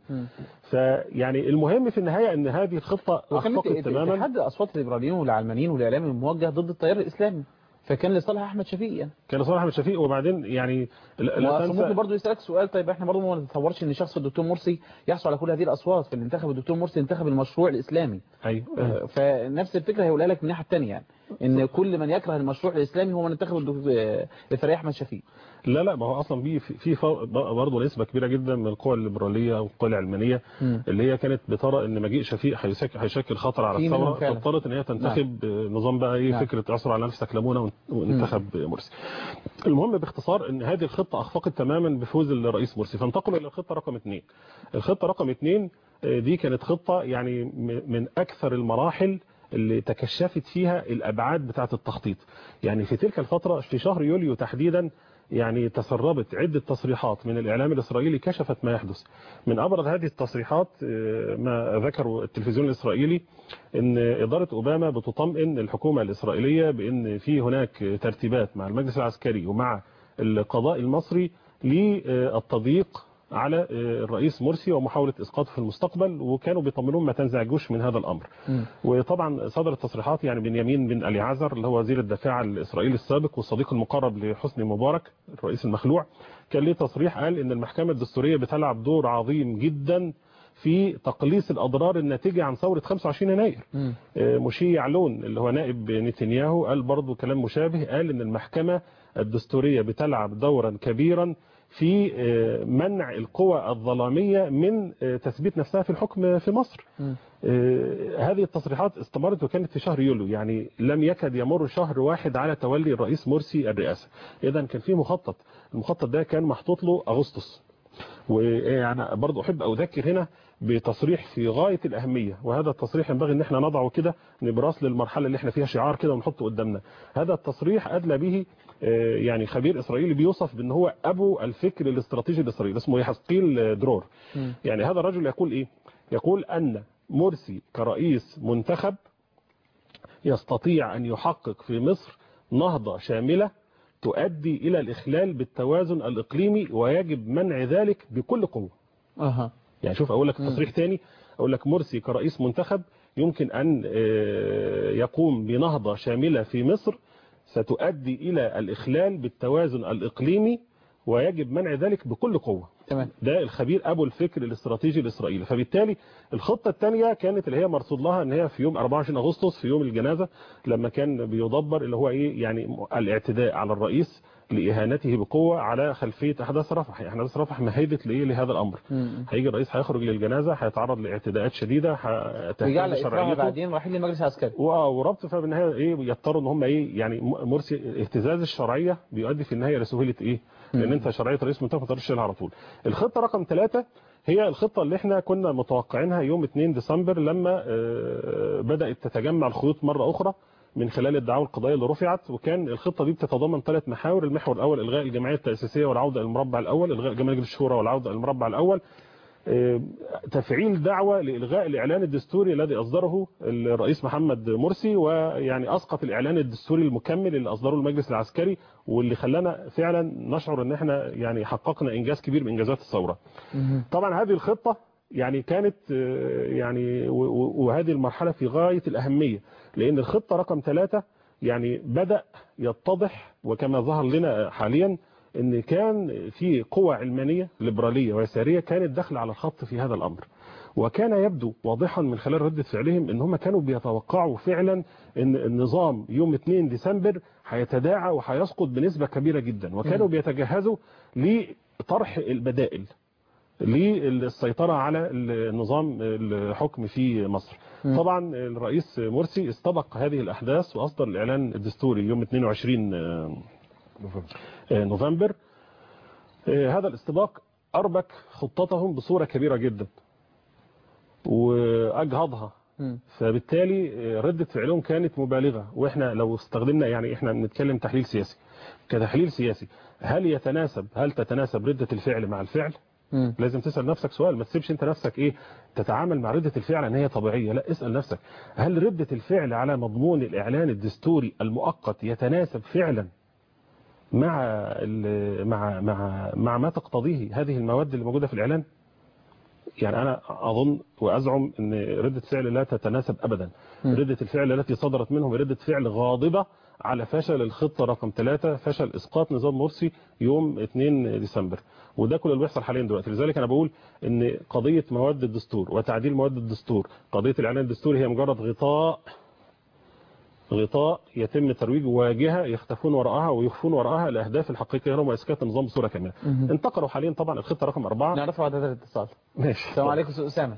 فيعني المهم في النهاية أن هذه الخطة وكانت أخفقت تماما اتحاد اصوات الليبراليين والعلمانيين والاعلام الموجه ضد التيار الاسلامي فكان لصالح احمد شفيق يعني كان صالح احمد شفيق وبعدين يعني لا- لا وأصل ممكن تنسى برضه يسالك سؤال طيب احنا برضه ما نتصورش ان شخص الدكتور مرسي يحصل على كل هذه الاصوات في اللي انتخب الدكتور مرسي انتخب المشروع الاسلامي ايوه آه، فنفس الفكره هيقولها لك من الناحيه الثانيه يعني ان كل من يكره المشروع الاسلامي هو من انتخب الدكتور- آه، الفريق احمد شفيق لا لا ما هو اصلا في في في برضه نسبه كبيره جدا من القوى الليبراليه والقوى العلمانيه مم. اللي هي كانت بترى ان مجيء شفيق هيسك- هيشكل خطر على في منهم الثوره فعلا. فاضطرت ان هي تنتخب نظام بقى ايه نعم. فكره اعصر على نفسك ليمونه وانتخب مرسي. المهم باختصار ان هذه الخطه اخفقت تماما بفوز الرئيس مرسي فانتقلوا الى الخطه رقم اثنين. الخطه رقم اثنين آه، دي كانت خطه يعني م- من اكثر المراحل اللي تكشفت فيها الابعاد بتاعه التخطيط. يعني في تلك الفتره في شهر يوليو تحديدا يعني تسربت عدة تصريحات من الإعلام الإسرائيلي كشفت ما يحدث من أبرز هذه التصريحات آه، ما ذكروا التلفزيون الإسرائيلي أن إدارة أوباما بتطمئن الحكومة الإسرائيلية بأن في هناك ترتيبات مع المجلس العسكري ومع القضاء المصري للتضييق على آه، الرئيس مرسي ومحاولة إسقاطه في المستقبل وكانوا بيطمنون ما تنزعجوش من هذا الأمر وطبعا صدرت تصريحات يعني بنيامين بن اليعزر اللي هو وزير الدفاع الاسرائيلي السابق والصديق المقرب لحسني مبارك الرئيس المخلوع كان ليه تصريح قال ان المحكمه الدستوريه بتلعب دور عظيم جدا في تقليص الاضرار الناتجه عن ثوره 25 يناير آه، مشي يعلون اللي هو نائب نتنياهو قال برضه كلام مشابه قال ان المحكمه الدستوريه بتلعب دورا كبيرا في آه، منع القوى الظلاميه من آه، تثبيت نفسها في الحكم في مصر آه، هذه التصريحات استمرت وكانت في شهر يوليو يعني لم يكد يمر شهر واحد على تولي الرئيس مرسي الرئاسة إذا كان في مخطط المخطط ده كان محطوط له أغسطس ويعني برضو أحب أذكر هنا بتصريح في غاية الأهمية وهذا التصريح ينبغي أن احنا نضعه كده نبراس للمرحلة اللي احنا فيها شعار كده ونحطه قدامنا هذا التصريح أدلى به آه، يعني خبير إسرائيلي بيوصف بأن هو أبو الفكر الاستراتيجي الإسرائيلي اسمه يحسقيل درور يعني هذا الرجل يقول إيه يقول أن مرسي كرئيس منتخب يستطيع أن يحقق في مصر نهضة شاملة تؤدي إلى الإخلال بالتوازن الإقليمي ويجب منع ذلك بكل قوة اها يعني شوف أقول لك تصريح تاني أقول لك مرسي كرئيس منتخب يمكن أن آه، يقوم بنهضة شاملة في مصر ستؤدي إلى الإخلال بالتوازن الإقليمي ويجب منع ذلك بكل قوة تمام ده الخبير ابو الفكر الاستراتيجي الاسرائيلي فبالتالي الخطه الثانيه كانت اللي هي مرصود لها ان هي في يوم 24 اغسطس في يوم الجنازه لما كان بيدبر اللي هو ايه يعني الاعتداء على الرئيس لاهانته بقوه على خلفيه احداث رفح احداث رفح مهدت لايه لهذا الامر هيجي الرئيس هيخرج للجنازه هيتعرض لاعتداءات شديده رجع هتهتز لإكراه شرعيته بعدين رايحين للمجلس العسكري واه وربط فبالنهايه ايه يضطروا ان هم ايه يعني م- مرسي اهتزاز الشرعيه بيؤدي في النهايه لسهوله ايه؟ لان انت شرعيه رئيس منتخب ما تقدرش تشيلها على طول. الخطه رقم ثلاثة هي الخطه اللي احنا كنا متوقعينها يوم 2 ديسمبر لما آه، بدات تتجمع الخيوط مره اخرى من خلال الدعاوى القضائيه اللي رفعت وكان الخطه دي بتتضمن ثلاث محاور المحور الاول الغاء الجمعيه التاسيسيه والعوده للمربع الاول الغاء جمعيه الشورى والعوده للمربع الاول آه، تفعيل دعوة لإلغاء الإعلان الدستوري الذي أصدره الرئيس محمد مرسي ويعني أسقط الإعلان الدستوري المكمل اللي أصدره المجلس العسكري واللي خلانا فعلا نشعر أن احنا يعني حققنا إنجاز كبير من إنجازات الثورة طبعا هذه الخطة يعني كانت آه، يعني و- و- وهذه المرحلة في غاية الأهمية لأن الخطة رقم ثلاثة يعني بدأ يتضح وكما ظهر لنا حاليا ان كان في قوى علمانيه ليبراليه ويساريه كانت داخله على الخط في هذا الامر وكان يبدو واضحا من خلال ردة فعلهم ان هم كانوا بيتوقعوا فعلا ان النظام يوم 2 ديسمبر هيتداعى وهيسقط بنسبة كبيرة جدا وكانوا مم. بيتجهزوا لطرح البدائل للسيطرة على النظام الحكم في مصر مم. طبعا الرئيس مرسي استبق هذه الأحداث وأصدر الإعلان الدستوري يوم 22 آه، آه، نوفمبر آه، هذا الاستباق أربك خطتهم بصورة كبيرة جدا وأجهضها مم. فبالتالي آه، ردة فعلهم كانت مبالغة واحنا لو استخدمنا يعني احنا بنتكلم تحليل سياسي كتحليل سياسي هل يتناسب هل تتناسب ردة الفعل مع الفعل مم. لازم تسأل نفسك سؤال ما تسيبش انت نفسك ايه تتعامل مع ردة الفعل ان هي طبيعية لا اسأل نفسك هل ردة الفعل على مضمون الاعلان الدستوري المؤقت يتناسب فعلا مع ال- مع مع مع ما تقتضيه هذه المواد اللي موجودة في الاعلان يعني انا اظن وازعم ان ردة فعل لا تتناسب ابدا مم. ردة الفعل التي صدرت منهم ردة فعل غاضبة على فشل الخطة رقم ثلاثة فشل اسقاط نظام مرسي يوم 2 ديسمبر وده كل اللي بيحصل حاليا دلوقتي لذلك انا بقول ان قضية مواد الدستور وتعديل مواد الدستور قضية الاعلان الدستوري هي مجرد غطاء غطاء يتم ترويج واجهة يختفون وراءها ويخفون وراءها الاهداف الحقيقية لهم واسكات النظام بصورة كاملة مهم. انتقلوا حاليا طبعا الخطة رقم أربعة نعرف بعد هذا الاتصال ماشي السلام عليكم استاذ اسامه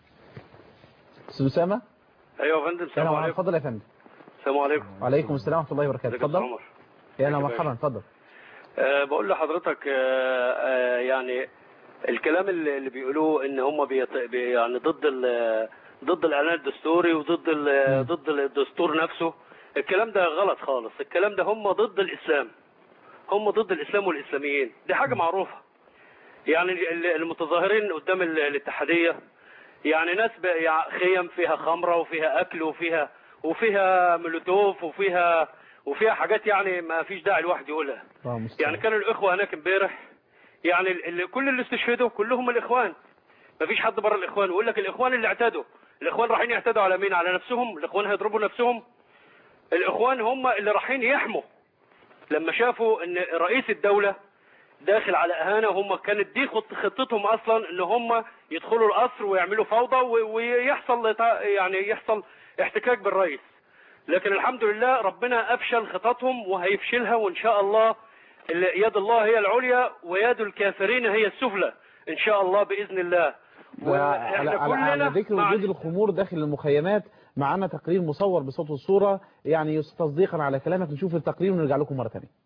استاذ اسامه ايوه يا فندم السلام اهلا عليكم اتفضل يا فندم السلام عليكم وعليكم السلام ورحمه الله وبركاته ازيك يا اتفضل عمر يا اهلا ازيك يا مرحبا اتفضل أه بقول لحضرتك أه أه يعني الكلام اللي اللي بيقولوه ان هم بيط... بي يعني ضد ال... ضد الاعلان الدستوري وضد ال... ضد الدستور نفسه الكلام ده غلط خالص الكلام ده هم ضد الاسلام هم ضد الاسلام والاسلاميين دي حاجه معروفه يعني ال- المتظاهرين قدام ال- الاتحاديه يعني ناس ب- يع- خيم فيها خمره وفيها اكل وفيها وفيها مولوتوف وفيها وفيها حاجات يعني ما فيش داعي الواحد يقولها اللهم المستعان. يعني كانوا الاخوه هناك امبارح يعني ال- ال- كل اللي استشهدوا كلهم الاخوان ما فيش حد بره الاخوان ويقول لك الاخوان اللي اعتدوا الاخوان رايحين يعتدوا على مين على نفسهم الاخوان هيضربوا نفسهم الاخوان هم اللي رايحين يحموا لما شافوا ان رئيس الدوله داخل على اهانه هم كانت دي خط خطتهم اصلا ان هم يدخلوا القصر ويعملوا فوضى و- ويحصل لتا- يعني يحصل احتكاك بالرئيس لكن الحمد لله ربنا افشل خططهم وهيفشلها وان شاء الله ال- يد الله هي العليا ويد الكافرين هي السفلى ان شاء الله باذن الله على, على, على ذكر مع- وجود الخمور داخل المخيمات معنا تقرير مصور بصوت والصورة يعني تصديقا على كلامك نشوف التقرير ونرجع لكم مرة ثانيه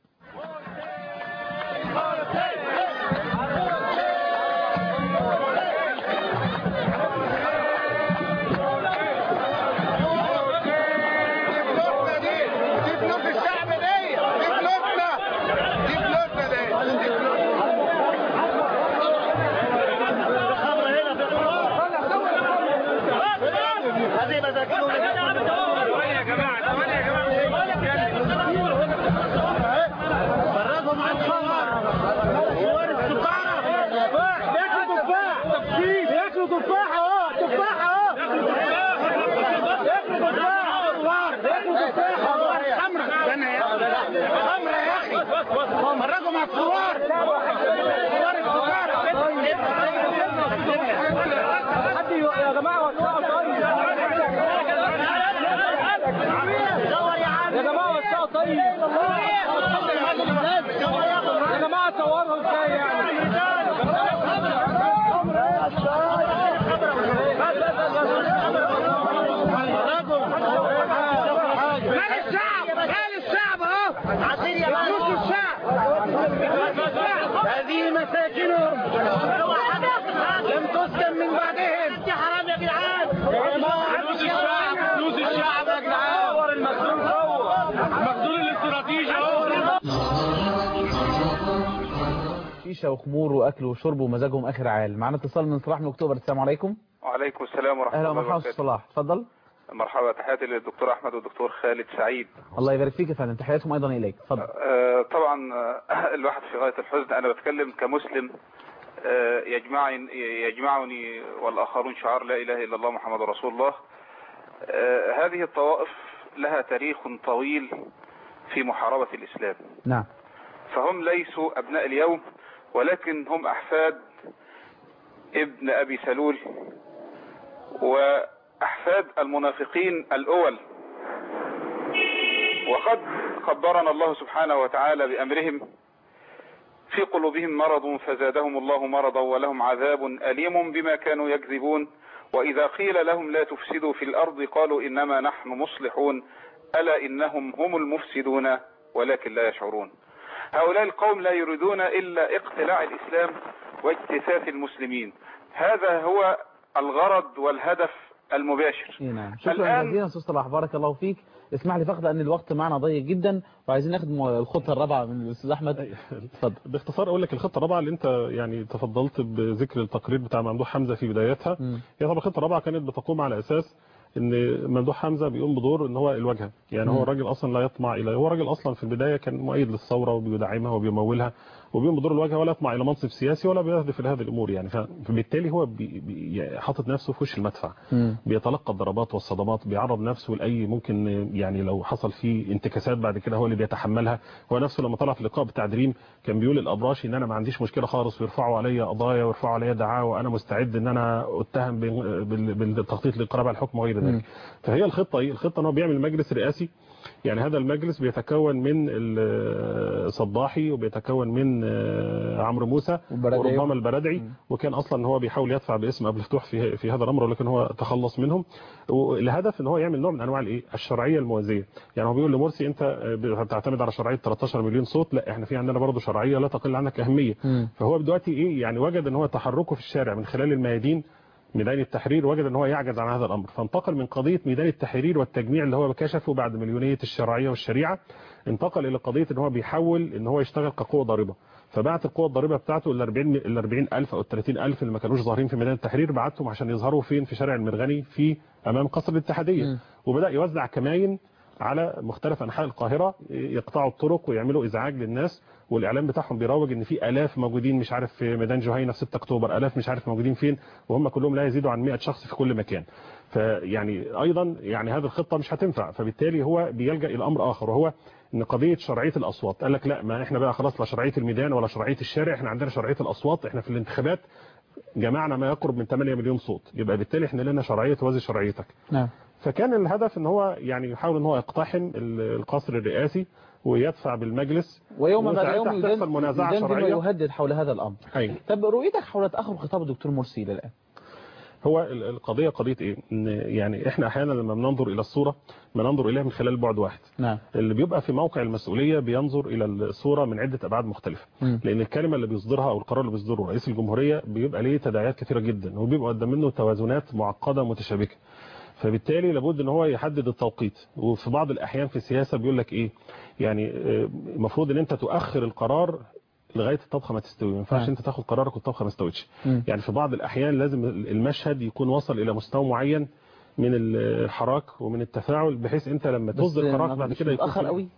دي فلوس الشعب دي دي فلوسنا دي فلوسنا دي هذه مساكين يا جماعه يا جماعه فرجهم عن الخمر صور السكارة بياكلوا تفاح بياكلوا تفاح اهو تفاح اهو بياكلوا تفاح بياكلوا تفاح اهو خمرة استنى يا اخي خمرة يا اخي فرجهم على الصور صور السكارة حد يا جماعة وسعوا طيب يا جماعة وسعوا طيب يا جماعة صوروا ازاي يعني مال الشعب مال الشعب اهو عصير يا فلوس الشعب هذه مساكنهم لم تسكن من بعدهم انت حرام يا جدعان فلوس الشعب فلوس الشعب يا جدعان صور المخزون صور المخزون الاستراتيجي اهو شيشة وخمور وأكل وشرب ومزاجهم آخر عال معنا اتصال من صلاح من أكتوبر السلام عليكم وعليكم السلام ورحمة أهلا الله ومرحبا أستاذ وبركاته صلاح اتفضل مرحبا تحياتي للدكتور أحمد والدكتور خالد سعيد الله يبارك فيك يا فندم تحياتهم أيضا إليك اتفضل آه، طبعا آه، الواحد في غاية الحزن أنا بتكلم كمسلم آه، يجمعني يجمعني والآخرون شعار لا إله إلا الله محمد رسول الله آه، هذه الطوائف لها تاريخ طويل في محاربة الإسلام نعم فهم ليسوا أبناء اليوم ولكن هم أحفاد ابن أبي سلول وأحفاد المنافقين الأول وقد خبرنا الله سبحانه وتعالى بأمرهم في قلوبهم مرض فزادهم الله مرضا ولهم عذاب أليم بما كانوا يكذبون وإذا قيل لهم لا تفسدوا في الأرض قالوا إنما نحن مصلحون ألا إنهم هم المفسدون ولكن لا يشعرون هؤلاء القوم لا يريدون إلا اقتلاع الإسلام واجتثاث المسلمين هذا هو الغرض والهدف المباشر إيه نعم شكرا جزيلا استاذ صلاح بارك الله فيك اسمح لي فقط ان الوقت معنا ضيق جدا وعايزين ناخد الخطه الرابعه من الاستاذ احمد اتفضل باختصار اقول لك الخطه الرابعه اللي انت يعني تفضلت بذكر التقرير بتاع ممدوح حمزه في بدايتها هي طبعا الخطه الرابعه كانت بتقوم على اساس ان ممدوح حمزه بيقوم بدور ان هو الواجهه يعني هو الراجل اصلا لا يطمع الى هو راجل اصلا في البدايه كان مؤيد للثوره وبيدعمها وبيمولها وبيقوم بدور الواجهه ولا يطمع الى منصب سياسي ولا بيهدف الى هذه الامور يعني فبالتالي هو بي بي حاطط نفسه في وش المدفع مم. بيتلقى الضربات والصدمات بيعرض نفسه لاي ممكن يعني لو حصل فيه انتكاسات بعد كده هو اللي بيتحملها هو نفسه لما طلع في اللقاء بتاع دريم كان بيقول الابراشي ان انا ما عنديش مشكله خالص ويرفعوا عليا قضايا ويرفعوا عليا دعاوى وانا مستعد ان انا اتهم بال- بال- بالتخطيط للقرابه على الحكم وغير ذلك فهي الخطه ايه الخطه ان هو بيعمل مجلس رئاسي يعني هذا المجلس بيتكون من الصباحي وبيتكون من عمرو موسى والبرادعي. وربما البرادعي وكان اصلا هو بيحاول يدفع باسم ابو الفتوح في في هذا الامر ولكن هو تخلص منهم لهدف ان هو يعمل نوع من انواع الايه الشرعيه الموازيه يعني هو بيقول لمرسي انت بتعتمد على شرعيه 13 مليون صوت لا احنا في عندنا برضه شرعيه لا تقل عنك اهميه فهو دلوقتي ايه يعني وجد ان هو تحركه في الشارع من خلال الميادين ميدان التحرير وجد ان هو يعجز عن هذا الامر فانتقل من قضيه ميدان التحرير والتجميع اللي هو كشفه بعد مليونيه الشرعيه والشريعه انتقل الى قضيه ان هو بيحول ان هو يشتغل كقوه ضاربه فبعت القوه الضاربه بتاعته ال 40 ال 40000 او ال 30000 اللي ما كانوش ظاهرين في ميدان التحرير بعتهم عشان يظهروا فين في شارع المرغني في امام قصر الاتحاديه وبدا يوزع كماين على مختلف انحاء القاهره يقطعوا الطرق ويعملوا ازعاج للناس والاعلام بتاعهم بيروج ان في الاف موجودين مش عارف في ميدان جهينه في 6 اكتوبر الاف مش عارف موجودين فين وهم كلهم لا يزيدوا عن 100 شخص في كل مكان فيعني ايضا يعني هذه الخطه مش هتنفع فبالتالي هو بيلجا الى امر اخر وهو ان قضيه شرعيه الاصوات قال لك لا ما احنا بقى خلاص لا شرعيه الميدان ولا شرعيه الشارع احنا عندنا شرعيه الاصوات احنا في الانتخابات جمعنا ما يقرب من 8 مليون صوت يبقى بالتالي احنا لنا شرعيه توازي شرعيتك نعم فكان الهدف ان هو يعني يحاول ان هو يقتحم القصر الرئاسي ويدفع بالمجلس ويوم بعد وساعتها يوم تحصل منازعه يدندن شرعيه ويهدد حول هذا الامر أيوة. طب رؤيتك حول تاخر خطاب الدكتور مرسي الى الان هو ال- القضيه قضيه ايه ان يعني احنا احيانا لما بننظر الى الصوره بننظر اليها من خلال بعد واحد نعم اللي بيبقى في موقع المسؤوليه بينظر الى الصوره من عده ابعاد مختلفه مم. لان الكلمه اللي بيصدرها او القرار اللي بيصدره رئيس الجمهوريه بيبقى ليه تداعيات كثيره جدا وبيبقى قدام منه توازنات معقده متشابكه فبالتالي لابد ان هو يحدد التوقيت وفي بعض الاحيان في السياسه بيقول لك ايه يعني آه، المفروض ان انت تؤخر القرار لغايه الطبخه ما تستوي ما ينفعش نعم. انت تاخد قرارك والطبخه ما استوتش مم. يعني في بعض الاحيان لازم المشهد يكون وصل الى مستوى معين من الحراك ومن التفاعل بحيث انت لما بس تصدر قرارك ما- بعد مش كده يكون متاخر في- قوي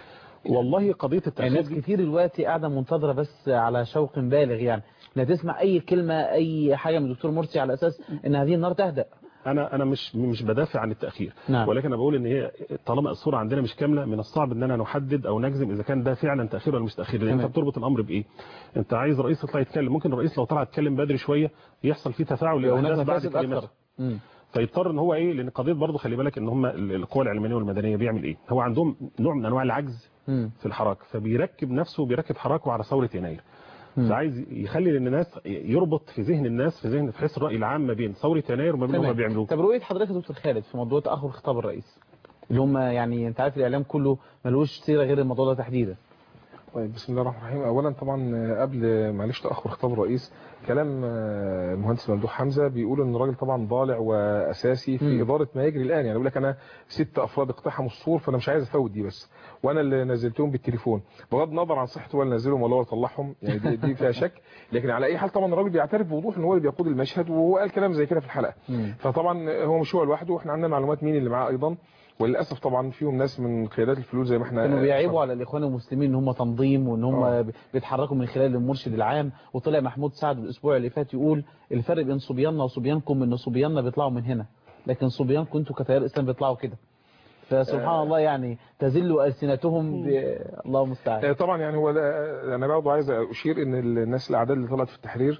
والله قضيه يعني التاخير ناس دي كتير دلوقتي قاعده منتظره بس على شوق بالغ يعني لا تسمع اي كلمه اي حاجه من الدكتور مرسي على اساس ان هذه النار تهدأ انا انا مش مش بدافع عن التاخير نعم. ولكن انا بقول ان هي طالما الصوره عندنا مش كامله من الصعب اننا نحدد او نجزم اذا كان ده فعلا تاخير ولا مش تاخير لان تمام. انت بتربط الامر بايه انت عايز رئيس يطلع يتكلم ممكن الرئيس لو طلع يتكلم بدري شويه يحصل فيه تفاعل يبقى هناك للاحداث بعد مفاسد كلماته اكثر مم. فيضطر ان هو ايه لان قضيه برضه خلي بالك ان هم ال- القوى العلمانيه والمدنيه بيعمل ايه هو عندهم نوع من انواع العجز مم. في الحراك فبيركب نفسه بيركب حراكه على ثوره يناير مم. فعايز يخلي ان الناس يربط في ذهن الناس في ذهن في حس الراي العام ما بين ثوره يناير وما بين اللي هم تمام. بيعملوه طب رؤيه حضرتك يا دكتور خالد في موضوع تاخر خطاب الرئيس اللي هم يعني انت عارف الاعلام كله ملوش سيره غير الموضوع ده تحديدا طيب بسم الله الرحمن الرحيم اولا طبعا قبل معلش تاخر خطاب الرئيس كلام آه، المهندس ممدوح حمزه بيقول ان الراجل طبعا ضالع واساسي في مم. اداره ما يجري الان يعني بيقول لك انا ست افراد اقتحموا السور فانا مش عايز افوت دي بس وانا اللي نزلتهم بالتليفون بغض النظر عن صحته ولا نزلهم ولا هو اللي طلعهم يعني دي, دي فيها شك لكن على اي حال طبعا الراجل بيعترف بوضوح ان هو اللي بيقود المشهد وهو قال كلام زي كده في الحلقه مم. فطبعا هو مش هو لوحده واحنا عندنا معلومات مين اللي معاه ايضا وللاسف طبعا فيهم ناس من قيادات الفلول زي ما احنا كانوا بيعيبوا على الاخوان المسلمين ان هم تنظيم وان هم آه. بيتحركوا من خلال المرشد العام وطلع محمود سعد الاسبوع اللي فات يقول الفرق بين صبياننا وصبيانكم ان صبياننا بيطلعوا من هنا لكن صبيانكم انتوا كتيار اسلام بيطلعوا كده فسبحان الله يعني تزل السنتهم ب... الله المستعان آه، طبعا يعني هو ده- انا برضه عايز اشير ان الناس الاعداد اللي طلعت في التحرير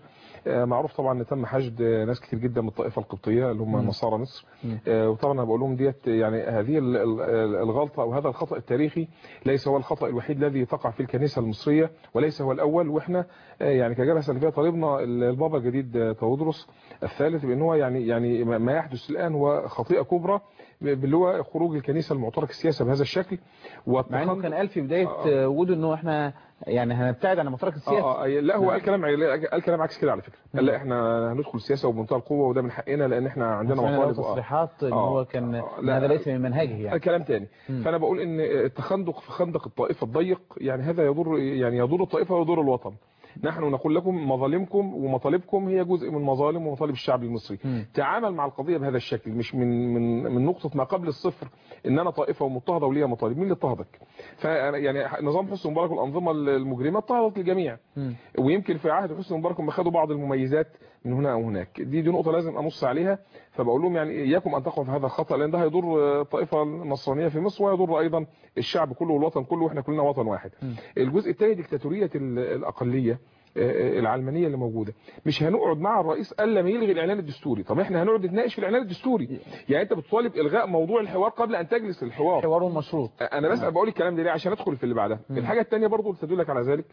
آه، معروف طبعا ان تم حشد آه، ناس كتير جدا من الطائفه القبطيه اللي هم مم. نصارى مصر مم. آه، وطبعا انا بقول لهم ديت يعني هذه ال- ال- الغلطه او هذا الخطا التاريخي ليس هو الخطا الوحيد الذي تقع فيه الكنيسه المصريه وليس هو الاول واحنا آه، يعني كجبهه سلفيه طالبنا البابا الجديد آه، تودرس الثالث بان هو يعني يعني ما يحدث الان هو خطيئه كبرى اللي هو خروج الكنيسه المعترك السياسه بهذا الشكل مع انه كان قال في بدايه آه. وجوده انه احنا يعني هنبتعد عن مفرق السياسه اه اه لا هو نعم. قال كلام قال كلام عكس كده على فكره قال لا احنا هندخل السياسه وبمنتهى القوه وده من حقنا لان احنا عندنا سمعنا له مطالب آه. تصريحات ان آه. هو كان آه. إن لا. هذا ليس من منهجه يعني كلام تاني مم. فانا بقول ان التخندق في خندق الطائفه الضيق يعني هذا يضر يعني يضر الطائفه ويضر الوطن نحن نقول لكم مظالمكم ومطالبكم هي جزء من مظالم ومطالب الشعب المصري مم. تعامل مع القضيه بهذا الشكل مش من من من نقطه ما قبل الصفر ان انا طائفه ومضطهده وليها مطالب مين اللي اضطهدك فأنا يعني نظام حسني مبارك والانظمه المجرمه اضطهدت الجميع مم. ويمكن في عهد حسني مبارك هم خدوا بعض المميزات من هنا او هناك دي دي نقطه لازم انص عليها فبقول لهم يعني اياكم ان تقعوا في هذا الخطا لان ده هيضر الطائفه النصرانيه في مصر ويضر ايضا الشعب كله والوطن كله واحنا كلنا وطن واحد مم. الجزء الثاني ديكتاتوريه ال- الاقليه آه، العلمانيه اللي موجوده مش هنقعد مع الرئيس الا ما يلغي الاعلان الدستوري طب احنا هنقعد نتناقش في الاعلان الدستوري يعني انت بتطالب الغاء موضوع الحوار قبل ان تجلس الحوار حوار مشروط انا بس بقول الكلام ده ليه عشان ادخل في اللي بعدها مم. الحاجه الثانيه برضو اللي تدلك على ذلك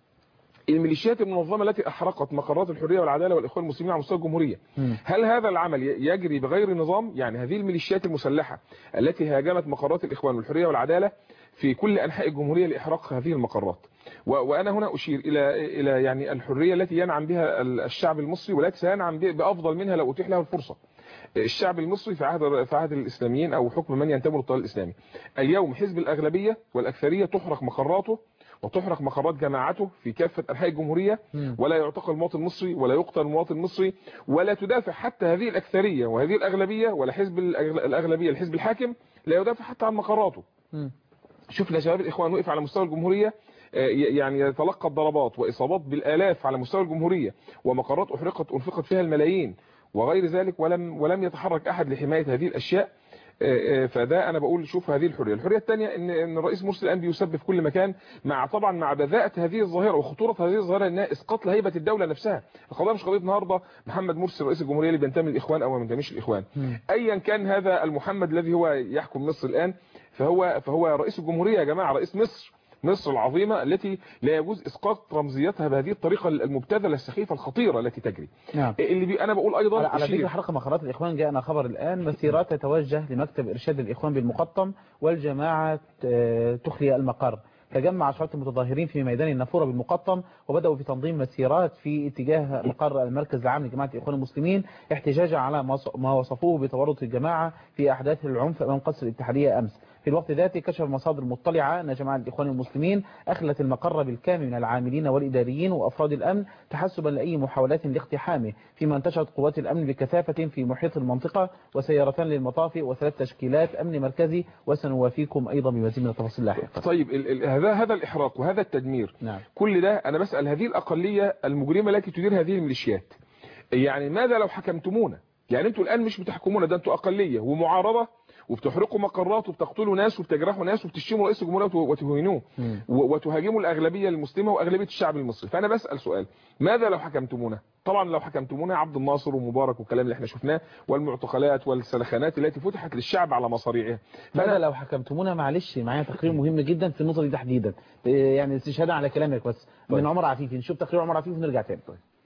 الميليشيات المنظمه التي احرقت مقرات الحريه والعداله والاخوان المسلمين على مستوى الجمهوريه مم. هل هذا العمل ي- يجري بغير نظام يعني هذه الميليشيات المسلحه التي هاجمت مقرات الاخوان والحريه والعداله في كل انحاء الجمهوريه لاحراق هذه المقرات و- وانا هنا اشير الى الى يعني الحريه التي ينعم بها ال- الشعب المصري والتي سينعم ب- بافضل منها لو اتيح له الفرصه الشعب المصري في عهد في عهد الاسلاميين او حكم من ينتمي للطريق الاسلامي اليوم حزب الاغلبيه والاكثريه تحرق مقراته وتحرق مقرات جماعته في كافه انحاء الجمهوريه مم. ولا يعتقل مواطن مصري ولا يقتل مواطن مصري ولا تدافع حتى هذه الاكثريه وهذه الاغلبيه ولا حزب الأغل- الاغلبيه الحزب الحاكم لا يدافع حتى عن مقراته مم. شفنا شباب الاخوان وقف على مستوى الجمهوريه آه، ي- يعني يتلقى الضربات واصابات بالالاف على مستوى الجمهوريه ومقرات احرقت انفقت فيها الملايين وغير ذلك ولم ولم يتحرك احد لحمايه هذه الاشياء آه، آه، فده انا بقول شوف هذه الحريه الحريه الثانيه ان ان الرئيس مرسي الان بيسب في كل مكان مع طبعا مع بذاءه هذه الظاهره وخطوره هذه الظاهره انها اسقاط لهيبه الدوله نفسها القضيه مش قضيه النهارده محمد مرسي رئيس الجمهوريه اللي بينتمي للاخوان او ما بينتميش للاخوان مم. ايا كان هذا المحمد الذي هو يحكم مصر الان فهو فهو رئيس الجمهوريه يا جماعه رئيس مصر مصر العظيمة التي لا يجوز إسقاط رمزيتها بهذه الطريقة المبتذلة السخيفة الخطيرة التي تجري نعم اللي بي أنا بقول أيضا على, على أشير- ذكر حرق مقرات الإخوان جاءنا خبر الآن مسيرات تتوجه لمكتب إرشاد الإخوان بالمقطم والجماعة آه، تخلي المقر تجمع عشرات المتظاهرين في ميدان النافورة بالمقطم وبدأوا في تنظيم مسيرات في اتجاه مقر المركز العام لجماعة الإخوان المسلمين احتجاجا على ما ص- ما وصفوه بتورط الجماعة في أحداث العنف أمام قصر الاتحادية أمس في الوقت ذاته كشف مصادر مطلعة أن جماعة الإخوان المسلمين أخلت المقر بالكامل من العاملين والإداريين وأفراد الأمن تحسبا لأي محاولات لاقتحامه فيما انتشرت قوات الأمن بكثافة في محيط المنطقة وسيارتان للمطافئ وثلاث تشكيلات أمن مركزي وسنوافيكم أيضا بمزيد من التفاصيل لاحقا طيب ال- ال- هذا هذا الإحراق وهذا التدمير نعم كل ده أنا بسأل هذه الأقلية المجرمة التي تدير هذه الميليشيات يعني ماذا لو حكمتمونا يعني انتوا الآن مش بتحكمونا ده انتوا أقلية ومعارضة وبتحرقوا مقرات وبتقتلوا ناس وبتجرحوا ناس وبتشتموا رئيس الجمهورية وت- وتهينوه مم. و- وتهاجموا الأغلبية المسلمة وأغلبية الشعب المصري فأنا بسأل سؤال ماذا لو حكمتمونا طبعا لو حكمتمونا عبد الناصر ومبارك والكلام اللي احنا شفناه والمعتقلات والسلخانات التي فتحت للشعب على مصاريعها ماذا لو حكمتمونا معلش معايا تقرير مهم جدا في النقطة دي تحديدا إيه يعني استشهادا على كلامك بس من عمر عفيفي نشوف تقرير عمر عفيفي ونرجع تاني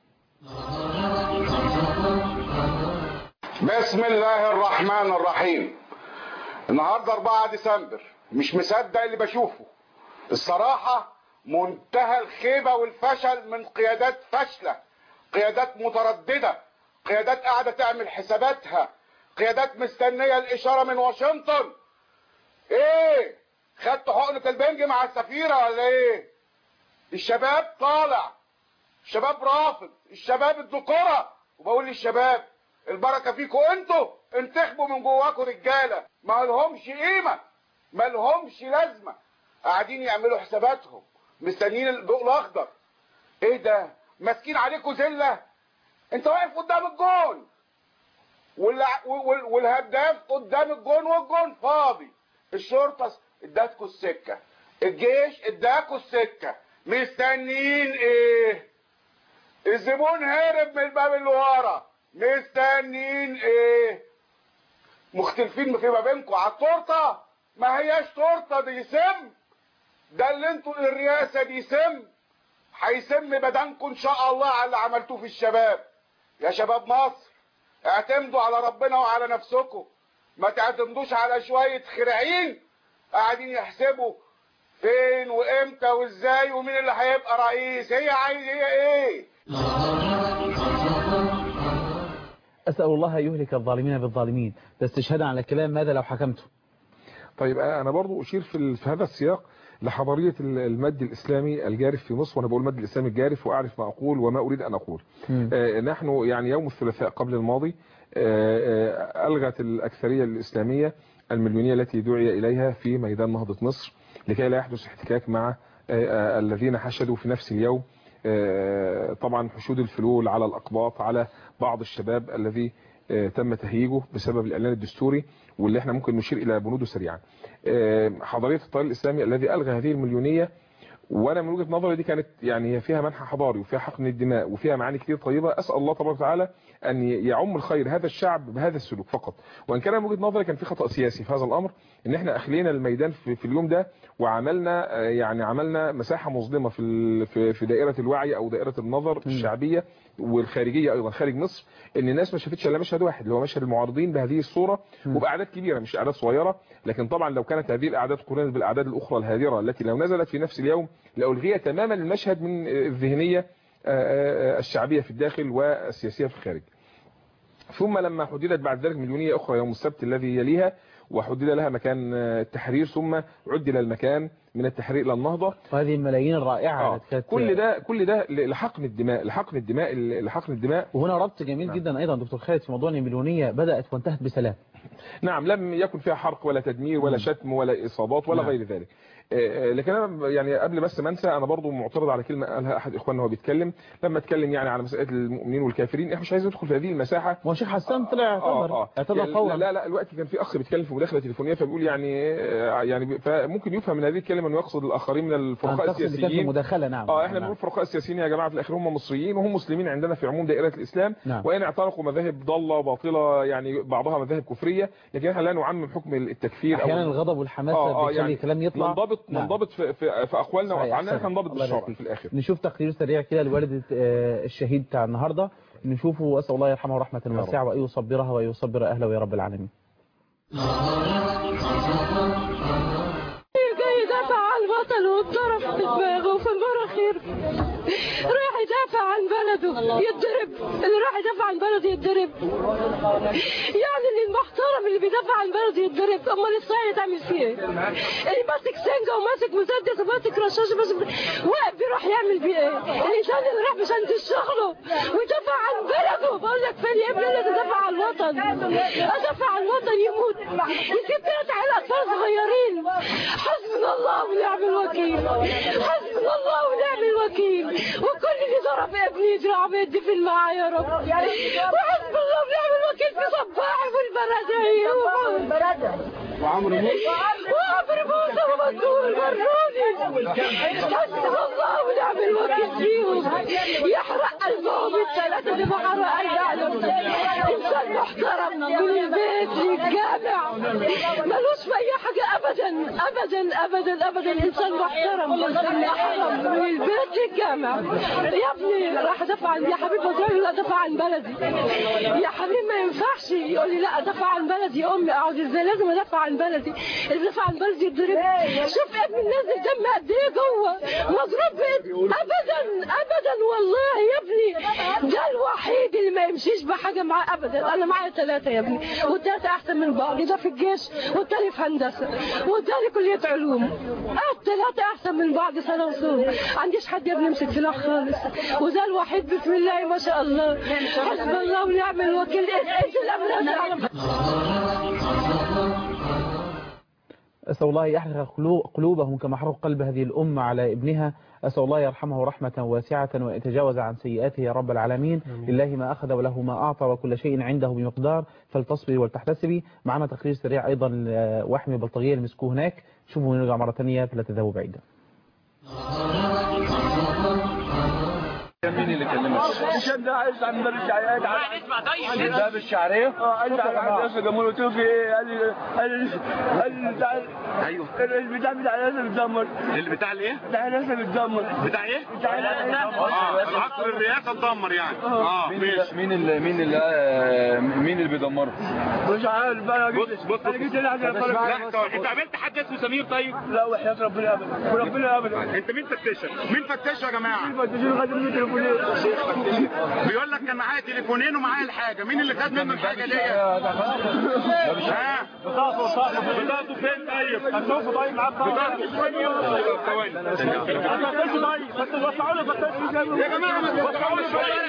بسم الله الرحمن الرحيم النهارده 4 ديسمبر مش مصدق اللي بشوفه الصراحة منتهى الخيبة والفشل من قيادات فاشلة قيادات مترددة قيادات قاعدة تعمل حساباتها قيادات مستنية الإشارة من واشنطن ايه خدت حقنة البنج مع السفيرة ولا ايه الشباب طالع الشباب رافض الشباب الذكورة وبقول للشباب البركة فيكم انتوا انتخبوا من جواكم رجالة ما لهمش قيمة ما لهمش لازمة قاعدين يعملوا حساباتهم مستنيين الضوء الاخضر ايه ده ماسكين عليكم زلة انت واقف قدام الجون والع- وال- والهداف قدام الجون والجون فاضي الشرطة ادتكوا السكة الجيش اداكوا السكة مستنيين ايه الزبون هرب من الباب اللي ورا مستنيين ايه مختلفين في ما بينكم على التورته ما هياش تورته دي سم ده اللي انتوا الرئاسه دي سم هيسم بدنكم ان شاء الله على اللي عملتوه في الشباب يا شباب مصر اعتمدوا على ربنا وعلى نفسكم ما تعتمدوش على شويه خرعين قاعدين يحسبوا فين وامتى وازاي ومين اللي هيبقى رئيس هي عايز هي ايه أسأل الله أن يهلك الظالمين بالظالمين تستشهد على الكلام ماذا لو حكمته طيب انا برضو اشير في ال- في هذا السياق لحضاريه ال- المد الاسلامي الجارف في مصر وانا بقول المد الاسلامي الجارف واعرف ما اقول وما اريد ان اقول آه، نحن يعني يوم الثلاثاء قبل الماضي آه، آه، ألغت الأكثرية الإسلامية المليونية التي دعي إليها في ميدان نهضة مصر لكي لا يحدث احتكاك مع آه، آه، الذين حشدوا في نفس اليوم آه، طبعا حشود الفلول على الأقباط على بعض الشباب الذي آه، تم تهييجه بسبب الإعلان الدستوري واللي احنا ممكن نشير إلى بنوده سريعا آه، حضارية التيار الإسلامي الذي ألغى هذه المليونية وانا من وجهه نظري دي كانت يعني هي فيها منحى حضاري وفيها حقن الدماء وفيها معاني كتير طيبه اسال الله تبارك وتعالى ان يعم الخير هذا الشعب بهذا السلوك فقط وان كان من وجهه نظري كان في خطا سياسي في هذا الامر ان احنا اخلينا الميدان في, في اليوم ده وعملنا آه، يعني عملنا مساحه مظلمه في ال- في في دائره الوعي او دائره النظر الشعبيه والخارجيه ايضا خارج مصر ان الناس ما شافتش الا مشهد واحد اللي هو مشهد المعارضين بهذه الصوره وباعداد كبيره مش اعداد صغيره لكن طبعا لو كانت هذه الاعداد قرنت بالاعداد الاخرى الهادره التي لو نزلت في نفس اليوم لالغي تماما المشهد من الذهنيه آه، آه، الشعبيه في الداخل والسياسيه في الخارج ثم لما حددت بعد ذلك مليونية أخرى يوم السبت الذي يليها وحدد لها مكان آه، التحرير ثم عدل المكان من التحرير إلى النهضة وهذه الملايين الرائعة آه. التي كانت- كل ده كل ده لحقن الدماء لحقن الدماء لحقن الدماء وهنا ربط جميل جدا أيضا دكتور خالد في موضوع المليونية بدأت وانتهت بسلام نعم لم يكن فيها حرق ولا تدمير ولا شتم ولا إصابات ولا نعم. غير ذلك آه، آه، لكن انا يعني قبل بس ما انسى انا برضو معترض على كلمه قالها احد اخواننا وهو بيتكلم لما اتكلم يعني على مساله المؤمنين والكافرين احنا مش عايز ندخل في هذه المساحه ما هو شيخ حسان طلع اعتذر اعتذر يعني فورا لا لا الوقت كان في اخ بيتكلم في مداخله تليفونيه فبيقول يعني آه، يعني فممكن يفهم من هذه الكلمه انه يقصد الاخرين من الفرقاء تقصد اللي كانت في السياسيين مداخلة نعم اه احنا نعم. بنقول فرقاء السياسيين يا جماعه في الاخر هم مصريين وهم مسلمين عندنا في عموم دائره الاسلام نعم. وان اعتنقوا مذاهب ضاله وباطله يعني بعضها مذاهب كفريه لكن احنا لا نعمم حكم التكفير احيانا الغضب والحماسة آه، آه، بيخلي يعني الكلام يطلع ننضبط نعم. ننضبط في, في, في اقوالنا صحيح، وافعالنا أحسنت. ننضبط الله يبارك بالشرع فيك. في الاخر نشوف تقرير سريع كده لوالدة آه، الشهيد بتاع النهاردة نشوفه وأسأل الله يرحمه رحمة واسعة وأن يصبرها ويصبر أهله يا رب العالمين جاي يدافع عن الوطن واتضرب في دماغه وفي المراخير راح يدافع عن بلده يتضرب اللي راح يدافع عن بلده يتضرب يعني اللي المحترم اللي بيدافع عن بلده يتضرب امال الصحيح تعمل فيه ايه؟ اللي ماسك سنجه وماسك مسدس وماسك رشاش بس واقف بيروح يعمل بيه ايه؟ الانسان اللي راح مش عند شغله ويدافع عن بلده بقول لك فين يا ابني اللي تدافع عن الوطن ادافع عن الوطن يموت يسيب ثلاث عيال اطفال صغيرين حسبنا الله ونعم الوكيل حسبنا الله ونعم الوكيل وكل اللي ضرب ابني يدرع بيدفن معاه يا رب وحسب الله ونعم الوكيل في صباحي والبرده وعمرو موسى وعمرو موسى ومنصور المروني حسب الله ونعم الوكيل فيهم يحرق قلبهم الثلاثه اللي ما حرق قلب انسان محترم من البيت للجامع ملوش في اي حاجه ابدا ابدا ابدا ابدا انسان محترم محترم من البيت للجامع يا ابني راح ادافع عن يا حبيبي بقول لا ادافع عن بلدي يا حبيبي ما ينفعش يقول لي لا ادافع عن بلدي يا امي اقعد ازاي لازم ادافع عن بلدي اللي بيدافع عن بلدي يتضرب شوف ابني نازل دم قد ايه جوه مضروب بإيد. ابدا ابدا والله يا ابني ده الوحيد اللي ما يمشيش بحاجه معاه ابدا انا معايا ثلاثه يا ابني والثلاثه احسن من بعض ده في الجيش والتاني في هندسه والتاني كليه علوم الثلاثه احسن من بعض سنه وصول عنديش حد يا ابني يمسك سلاح خالص وده الوحيد بسم الله ما شاء الله حسب الله ونعم الوكيل انت الامر أسأل الله يحرق قلو- قلوبهم كما حرق قلب هذه الأمة على ابنها أسأل الله يرحمه رحمة واسعة ويتجاوز عن سيئاته يا رب العالمين لله ما أخذ وله ما أعطى وكل شيء عنده بمقدار فلتصبري ولتحتسبي معنا تقرير سريع أيضا لوحمي بلطجية اللي مسكوه هناك شوفوا ونرجع مرة ثانية فلا تذهبوا بعيدا مين اللي كلمك؟ هشام ده عايز عن باب الشعريه اسمع طيب باب الشعريه؟ اه عايز عن عن في جمهور قلت له في ايه؟ قال لي قال لي قال لي بتاع ايوه البتاع بتاع الناس بتدمر اللي بتاع الايه؟ بتاع الناس بتدمر بتاع ايه؟ بتاع اه عقل الرئاسه اتدمر يعني اه ماشي مين اللي مين اللي آه، مين اللي بيدمره؟ مش عارف بقى انا جيت بص بص انا جيت هنا عشان اتفرج لا انت انت قابلت حد اسمه سمير طيب؟ لا وحياة ربنا ابدا وربنا ابدا انت مين فتشك؟ مين فتشه يا جماعه؟ مين فتشين خد مني تليفونين بيقول لك كان معايا تليفونين ومعايا الحاجه مين اللي خد منه الحاجه دي؟ ها؟ بطاقته بطاقته بطاقته فين طيب؟ هتشوفه طيب معاه بطاقته فتشوا طيب بس وسعوا له فتشوا يا جماعه ما توقعوش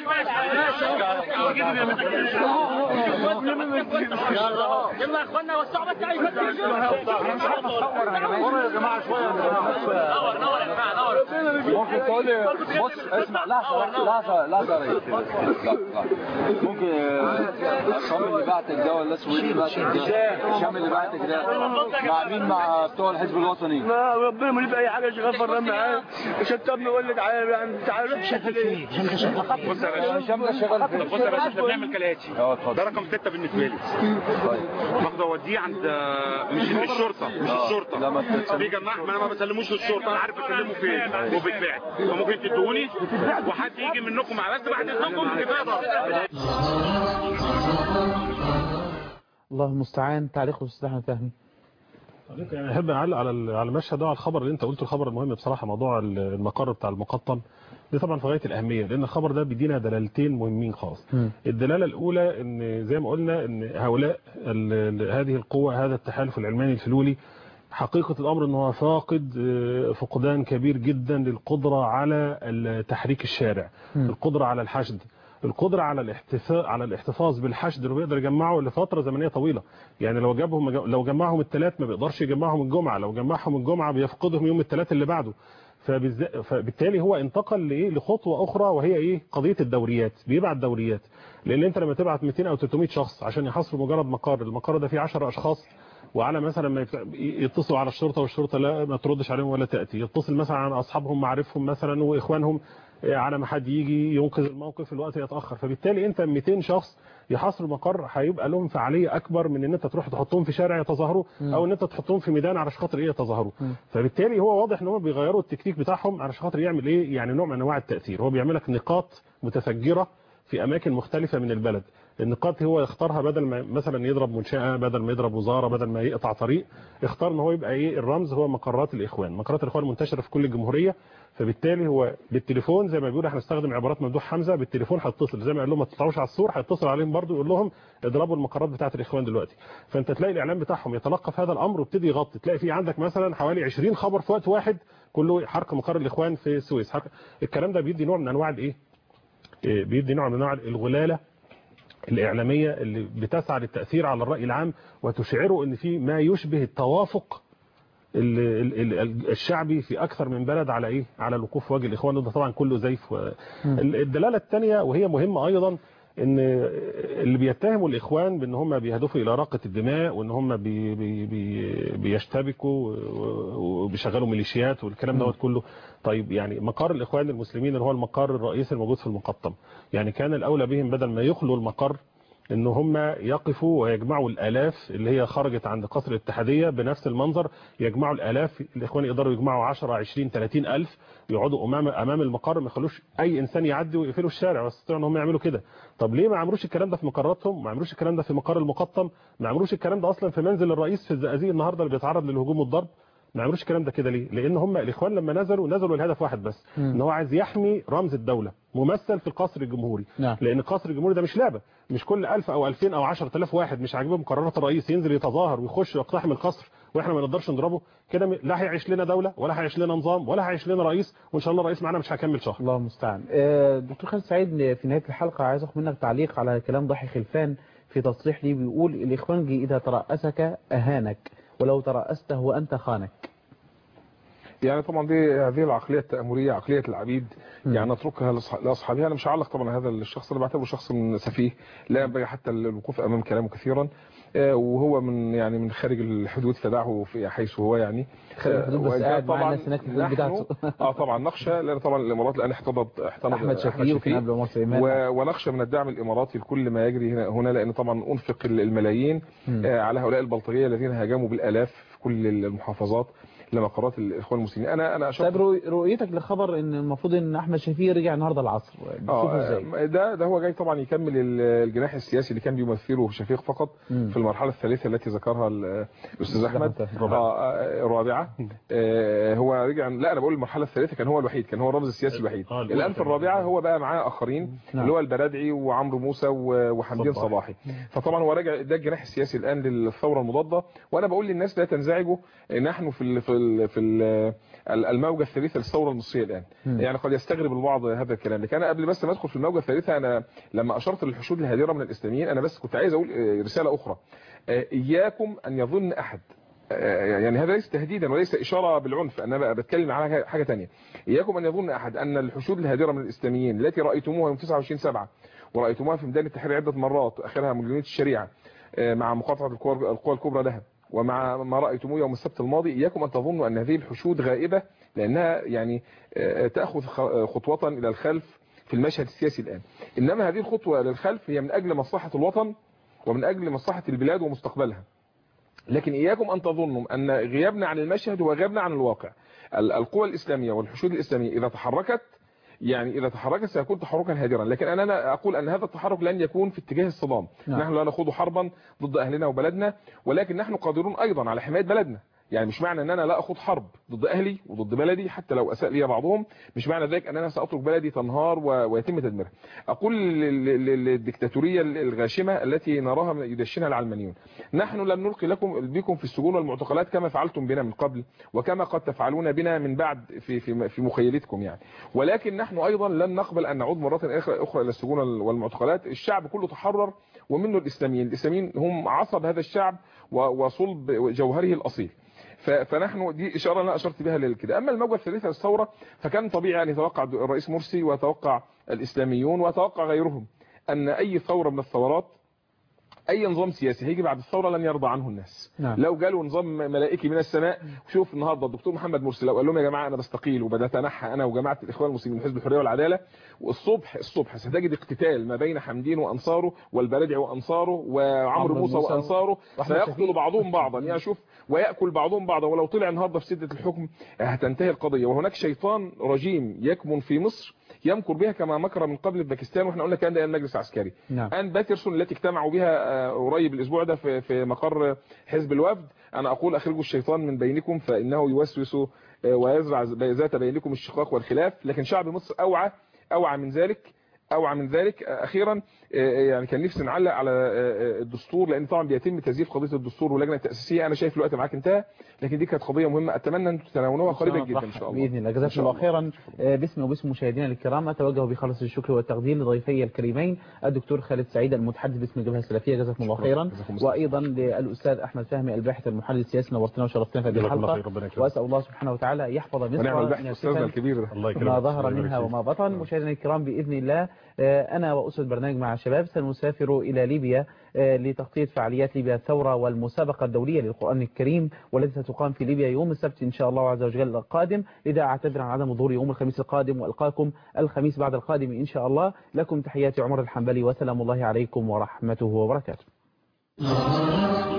يلا يا اخوانا وسعوا بس عايز ورا يا جماعه شويه نور نور يا جماعه نور ممكن تقول لي بص اسمع لحظه لحظه لحظه يا ريس لحظة، لحظة. ممكن آه، عصام اللي بعتك ده ولا اسمه ايه اللي بعتك ده هشام اللي بعتك ده مع مين مع بتوع الحزب الوطني ما ربنا ما اي حاجه شغال فران معاه شتمني وقال لي تعالى يعني تعالى شغال ايه؟ بص يا باشا هشام ده شغال فين؟ بص يا باشا احنا بنعمل كالاتي اه اتفضل ده رقم ستة بالنسبه لي باخده اوديه عند مش الشرطه مش آه. الشرطه لا، ما تسلموش. في جماعه ما انا ما بسلموش للشرطه انا عارف اسلمه فين وبالفعل فممكن تدوني وحد يجي منكم مع بس بعد اذنكم كفايه ضرب الله المستعان تعليق الاستاذ احمد فهمي يعني احب اعلق على ال- على المشهد ده على الخبر اللي انت قلته الخبر المهم بصراحه موضوع ال- المقر بتاع المقطم دي طبعا في غايه الاهميه لان الخبر ده بيدينا دلالتين مهمين خالص الدلاله الاولى ان زي ما قلنا ان هؤلاء ال- ال- هذه القوه هذا التحالف العلماني الفلولي حقيقة الأمر أنه فاقد آه، فقدان كبير جدا للقدرة على ال- تحريك الشارع القدرة على الحشد القدرة على الاحتفاظ على الاحتفاظ بالحشد اللي بيقدر يجمعه لفترة زمنية طويلة يعني لو جابهم لو جمعهم الثلاث ما بيقدرش يجمعهم الجمعة لو جمعهم الجمعة بيفقدهم يوم الثلاث اللي بعده فبالز- فبالتالي هو انتقل لايه لخطوه اخرى وهي ايه قضيه الدوريات بيبعت دوريات لان انت لما تبعت 200 او 300 شخص عشان يحصروا مجرد مقر المقر ده فيه 10 اشخاص وعلى مثلا ما يبت- يتصلوا على الشرطه والشرطه لا ما تردش عليهم ولا تاتي يتصل مثلا على اصحابهم معارفهم مثلا واخوانهم إيه، على ما حد يجي ينقذ الموقف الوقت يتاخر فبالتالي انت 200 شخص يحاصروا مقر هيبقى لهم فعاليه اكبر من ان انت تروح تحطهم في شارع يتظاهروا او ان انت تحطهم في ميدان على خاطر ايه يتظاهروا فبالتالي هو واضح ان هم بيغيروا التكتيك بتاعهم على خاطر يعمل ايه يعني نوع من انواع التاثير هو بيعمل لك نقاط متفجره في اماكن مختلفه من البلد النقاط هو يختارها بدل ما مثلا يضرب منشاه بدل ما يضرب وزاره بدل ما يقطع طريق اختار ان هو يبقى ايه الرمز هو مقرات الاخوان مقرات الاخوان منتشره في كل الجمهوريه فبالتالي هو بالتليفون زي ما بيقول احنا نستخدم عبارات ممدوح حمزه بالتليفون هيتصل زي ما قال لهم ما تطلعوش على السور هيتصل عليهم برضه يقول لهم اضربوا المقرات بتاعه الاخوان دلوقتي فانت تلاقي الاعلام بتاعهم يتلقف هذا الامر ويبتدي يغطي تلاقي في عندك مثلا حوالي 20 خبر في وقت واحد كله حرق مقر الاخوان في السويس حرق الكلام ده بيدي نوع من انواع الايه إيه، بيدي نوع من انواع الغلاله الإعلامية اللي بتسعى للتأثير على الرأي العام وتشعره أن في ما يشبه التوافق ال- ال- ال- الشعبي في أكثر من بلد على إيه؟ على الوقوف في وجه الإخوان ده طبعا كله زيف و- ال- الدلالة الثانية وهي مهمة أيضا ان اللي بيتهموا الاخوان بان هم بيهدفوا الى راقه الدماء وان هم بي بي بي بيشتبكوا و- وبيشغلوا ميليشيات والكلام دوت كله طيب يعني مقر الاخوان المسلمين اللي هو المقر الرئيسي الموجود في المقطم يعني كان الاولى بهم بدل ما يخلوا المقر ان هم يقفوا ويجمعوا الالاف اللي هي خرجت عند قصر الاتحاديه بنفس المنظر يجمعوا الالاف الاخوان يقدروا يجمعوا 10 20 30 الف يقعدوا امام امام المقر ما يخلوش اي انسان يعدي ويقفلوا الشارع ويستطيعوا ان هم يعملوا كده طب ليه ما عملوش الكلام ده في مقراتهم ما عملوش الكلام ده في مقر المقطم ما عملوش الكلام ده اصلا في منزل الرئيس في الزقازيق النهارده اللي بيتعرض للهجوم والضرب ما عملوش الكلام ده كده ليه لان هم الاخوان لما نزلوا نزلوا لهدف واحد بس مم. ان هو عايز يحمي رمز الدوله ممثل في القصر الجمهوري نعم. لان القصر الجمهوري ده مش لعبه مش كل 1000 او 2000 او 10000 واحد مش عاجبهم قرارات الرئيس ينزل يتظاهر ويخش ويقتحم القصر واحنا ما نقدرش نضربه كده م- لا هيعيش لنا دوله ولا هيعيش لنا نظام ولا هيعيش لنا رئيس وان شاء الله الرئيس معانا مش هيكمل شهر الله المستعان آه، دكتور خالد سعيد في نهاية الحلقة عايز اخد منك تعليق على كلام ضحي خلفان في تصريح لي بيقول الإخوانجي إذا ترأسك أهانك ولو ترأسته وأنت خانك يعني طبعا دي هذه العقليه التامريه عقليه العبيد يعني نتركها لأصح- لاصحابها انا مش هعلق طبعا على هذا الشخص انا بعتبره شخص من سفيه لا ينبغي حتى الوقوف امام كلامه كثيرا آه، وهو من يعني من خارج الحدود فدعه في حيث هو يعني خارج الحدود بس وإن كان قاعد مع طبعا الناس هناك في الحدود نحن- بتاعته. اه طبعا نخشى لان طبعا الامارات الان احتضت احتضت أحمد شفيق وكان قبل عمر سليمان. و- ونخشى من الدعم الاماراتي لكل ما يجري هنا, هنا لان طبعا انفق الملايين مم. آه، على هؤلاء البلطجيه الذين هاجموا بالالاف في كل المحافظات لمقرات الاخوان المسلمين انا انا طيب رؤ- رؤيتك لخبر ان المفروض ان احمد شفيق رجع النهارده العصر بتشوفه ازاي اه ده ده هو جاي طبعا يكمل ال- الجناح السياسي اللي كان بيمثله شفيق فقط مم. في المرحله الثالثه التي ذكرها ال- الاستاذ احمد الرابعة. آه، آه، الرابعه آه، هو رجع لا انا بقول المرحله الثالثه كان هو الوحيد كان هو الرمز السياسي الوحيد آه، الأولى الان في كان- الرابعه هو بقى معاه اخرين نعم. اللي هو البرادعي وعمرو موسى و- وحمدين صباحي. صباحي فطبعا هو راجع ده الجناح السياسي الان للثوره المضاده وانا بقول للناس لا تنزعجوا نحن في ال في ال في ال الموجه الثالثه للثوره المصريه الان مم. يعني قد يستغرب البعض هذا الكلام لكن انا قبل بس ما ادخل في الموجه الثالثه انا لما اشرت للحشود الهادره من الاسلاميين انا بس كنت عايز اقول آه، رساله اخرى آه، اياكم ان يظن احد آه، يعني هذا ليس تهديدا وليس اشاره بالعنف انا بقى بتكلم على حاجة- حاجه ثانيه اياكم ان يظن احد ان الحشود الهادره من الاسلاميين التي رايتموها يوم 29 7 ورايتموها في ميدان التحرير عده مرات اخرها مليونيه الشريعه آه، مع مقاطعه القوى القوى الكبرى لها ومع ما رايتموه يوم السبت الماضي اياكم ان تظنوا ان هذه الحشود غائبه لانها يعني آه، تاخذ خ- خطوه الى الخلف في المشهد السياسي الان انما هذه الخطوه للخلف هي من اجل مصلحه الوطن ومن اجل مصلحه البلاد ومستقبلها لكن إياكم أن تظنوا أن غيابنا عن المشهد هو غيابنا عن الواقع ال- القوى الإسلامية والحشود الإسلامية إذا تحركت يعني إذا تحركت سيكون تحركا هادرا لكن أنا أنا أقول أن هذا التحرك لن يكون في اتجاه الصدام نعم. نحن لا نخوض حربا ضد أهلنا وبلدنا ولكن نحن قادرون أيضا على حماية بلدنا يعني مش معنى ان انا لا اخوض حرب ضد اهلي وضد بلدي حتى لو اساء لي بعضهم مش معنى ذلك ان انا ساترك بلدي تنهار و- ويتم تدميرها اقول لل- لل- للدكتاتوريه الغاشمه التي نراها يدشنها العلمانيون نحن لم نلقي لكم بكم في السجون والمعتقلات كما فعلتم بنا من قبل وكما قد تفعلون بنا من بعد في في في مخيلتكم يعني ولكن نحن ايضا لن نقبل ان نعود مره اخرى اخرى الى السجون والمعتقلات الشعب كله تحرر ومنه الاسلاميين الاسلاميين هم عصب هذا الشعب و- وصلب جوهره الاصيل ف- فنحن دي اشاره انا اشرت بها لكده اما الموجه الثالثه للثوره فكان طبيعي ان يتوقع الرئيس مرسي ويتوقع الاسلاميون ويتوقع غيرهم ان اي ثوره من الثورات اي نظام سياسي هيجي بعد الثوره لن يرضى عنه الناس نعم. لو جاله نظام ملائكي من السماء شوف النهارده الدكتور محمد مرسي لو قال لهم يا جماعه انا بستقيل وبتنحى انا وجماعه الاخوان المسلمين من حزب الحريه والعداله والصبح الصبح ستجد اقتتال ما بين حمدين وانصاره والبلدعي وانصاره وعمرو عمرو موسى موسى وانصاره وأحمد سيقتل شفيق. بعضهم بعضا يعني شوف وياكل بعضهم بعضا ولو طلع النهارده في سده الحكم هتنتهي القضيه وهناك شيطان رجيم يكمن في مصر يمكر بها كما مكر من قبل باكستان واحنا قلنا كان ده مجلس عسكري نعم. ان باترسون التي اجتمعوا بها آه، قريب الاسبوع ده في في مقر حزب الوفد انا اقول اخرجوا الشيطان من بينكم فانه يوسوس آه، ويزرع ذات بينكم الشقاق والخلاف لكن شعب مصر اوعى اوعى من ذلك اوعى من ذلك آه، اخيرا آه، يعني كان نفسي نعلق على آه، آه، الدستور لان طبعا بيتم تزييف قضيه الدستور واللجنه التاسيسيه انا شايف الوقت معاك انتهى لكن دي كانت قضيه مهمه اتمنى ان تتناولوها قريبا جدا ان شاء الله باذن الله إن جزاكم شاء الله خيرا آه، باسمي وباسم مشاهدينا الكرام اتوجه بخالص الشكر والتقدير لضيفي الكريمين الدكتور خالد سعيد المتحدث باسم الجبهه السلفيه جزاكم الله شكراً. خيرا جزاكم الله. وايضا للاستاذ احمد فهمي الباحث المحلل السياسي نورتنا وشرفتنا في هذه جزاكم الله الحلقه خير، ربنا يكرمك. واسال الله سبحانه وتعالى يحفظ مصر ونعم البحث من استاذنا الفتن الكبير ده الله يكرمك ما ظهر الله يبارك منها فيك. وما بطن مشاهدينا الكرام باذن الله آه، انا واسره برنامج مع الشباب سنسافر الى ليبيا آه، لتغطيه فعاليات ليبيا الثوره والمسابقه الدوليه للقران الكريم والتي ستقام في ليبيا يوم السبت ان شاء الله عز وجل القادم لذا اعتذر عن عدم ظهوري يوم الخميس القادم والقاكم الخميس بعد القادم ان شاء الله لكم تحياتي عمر الحنبلي وسلام الله عليكم ورحمته وبركاته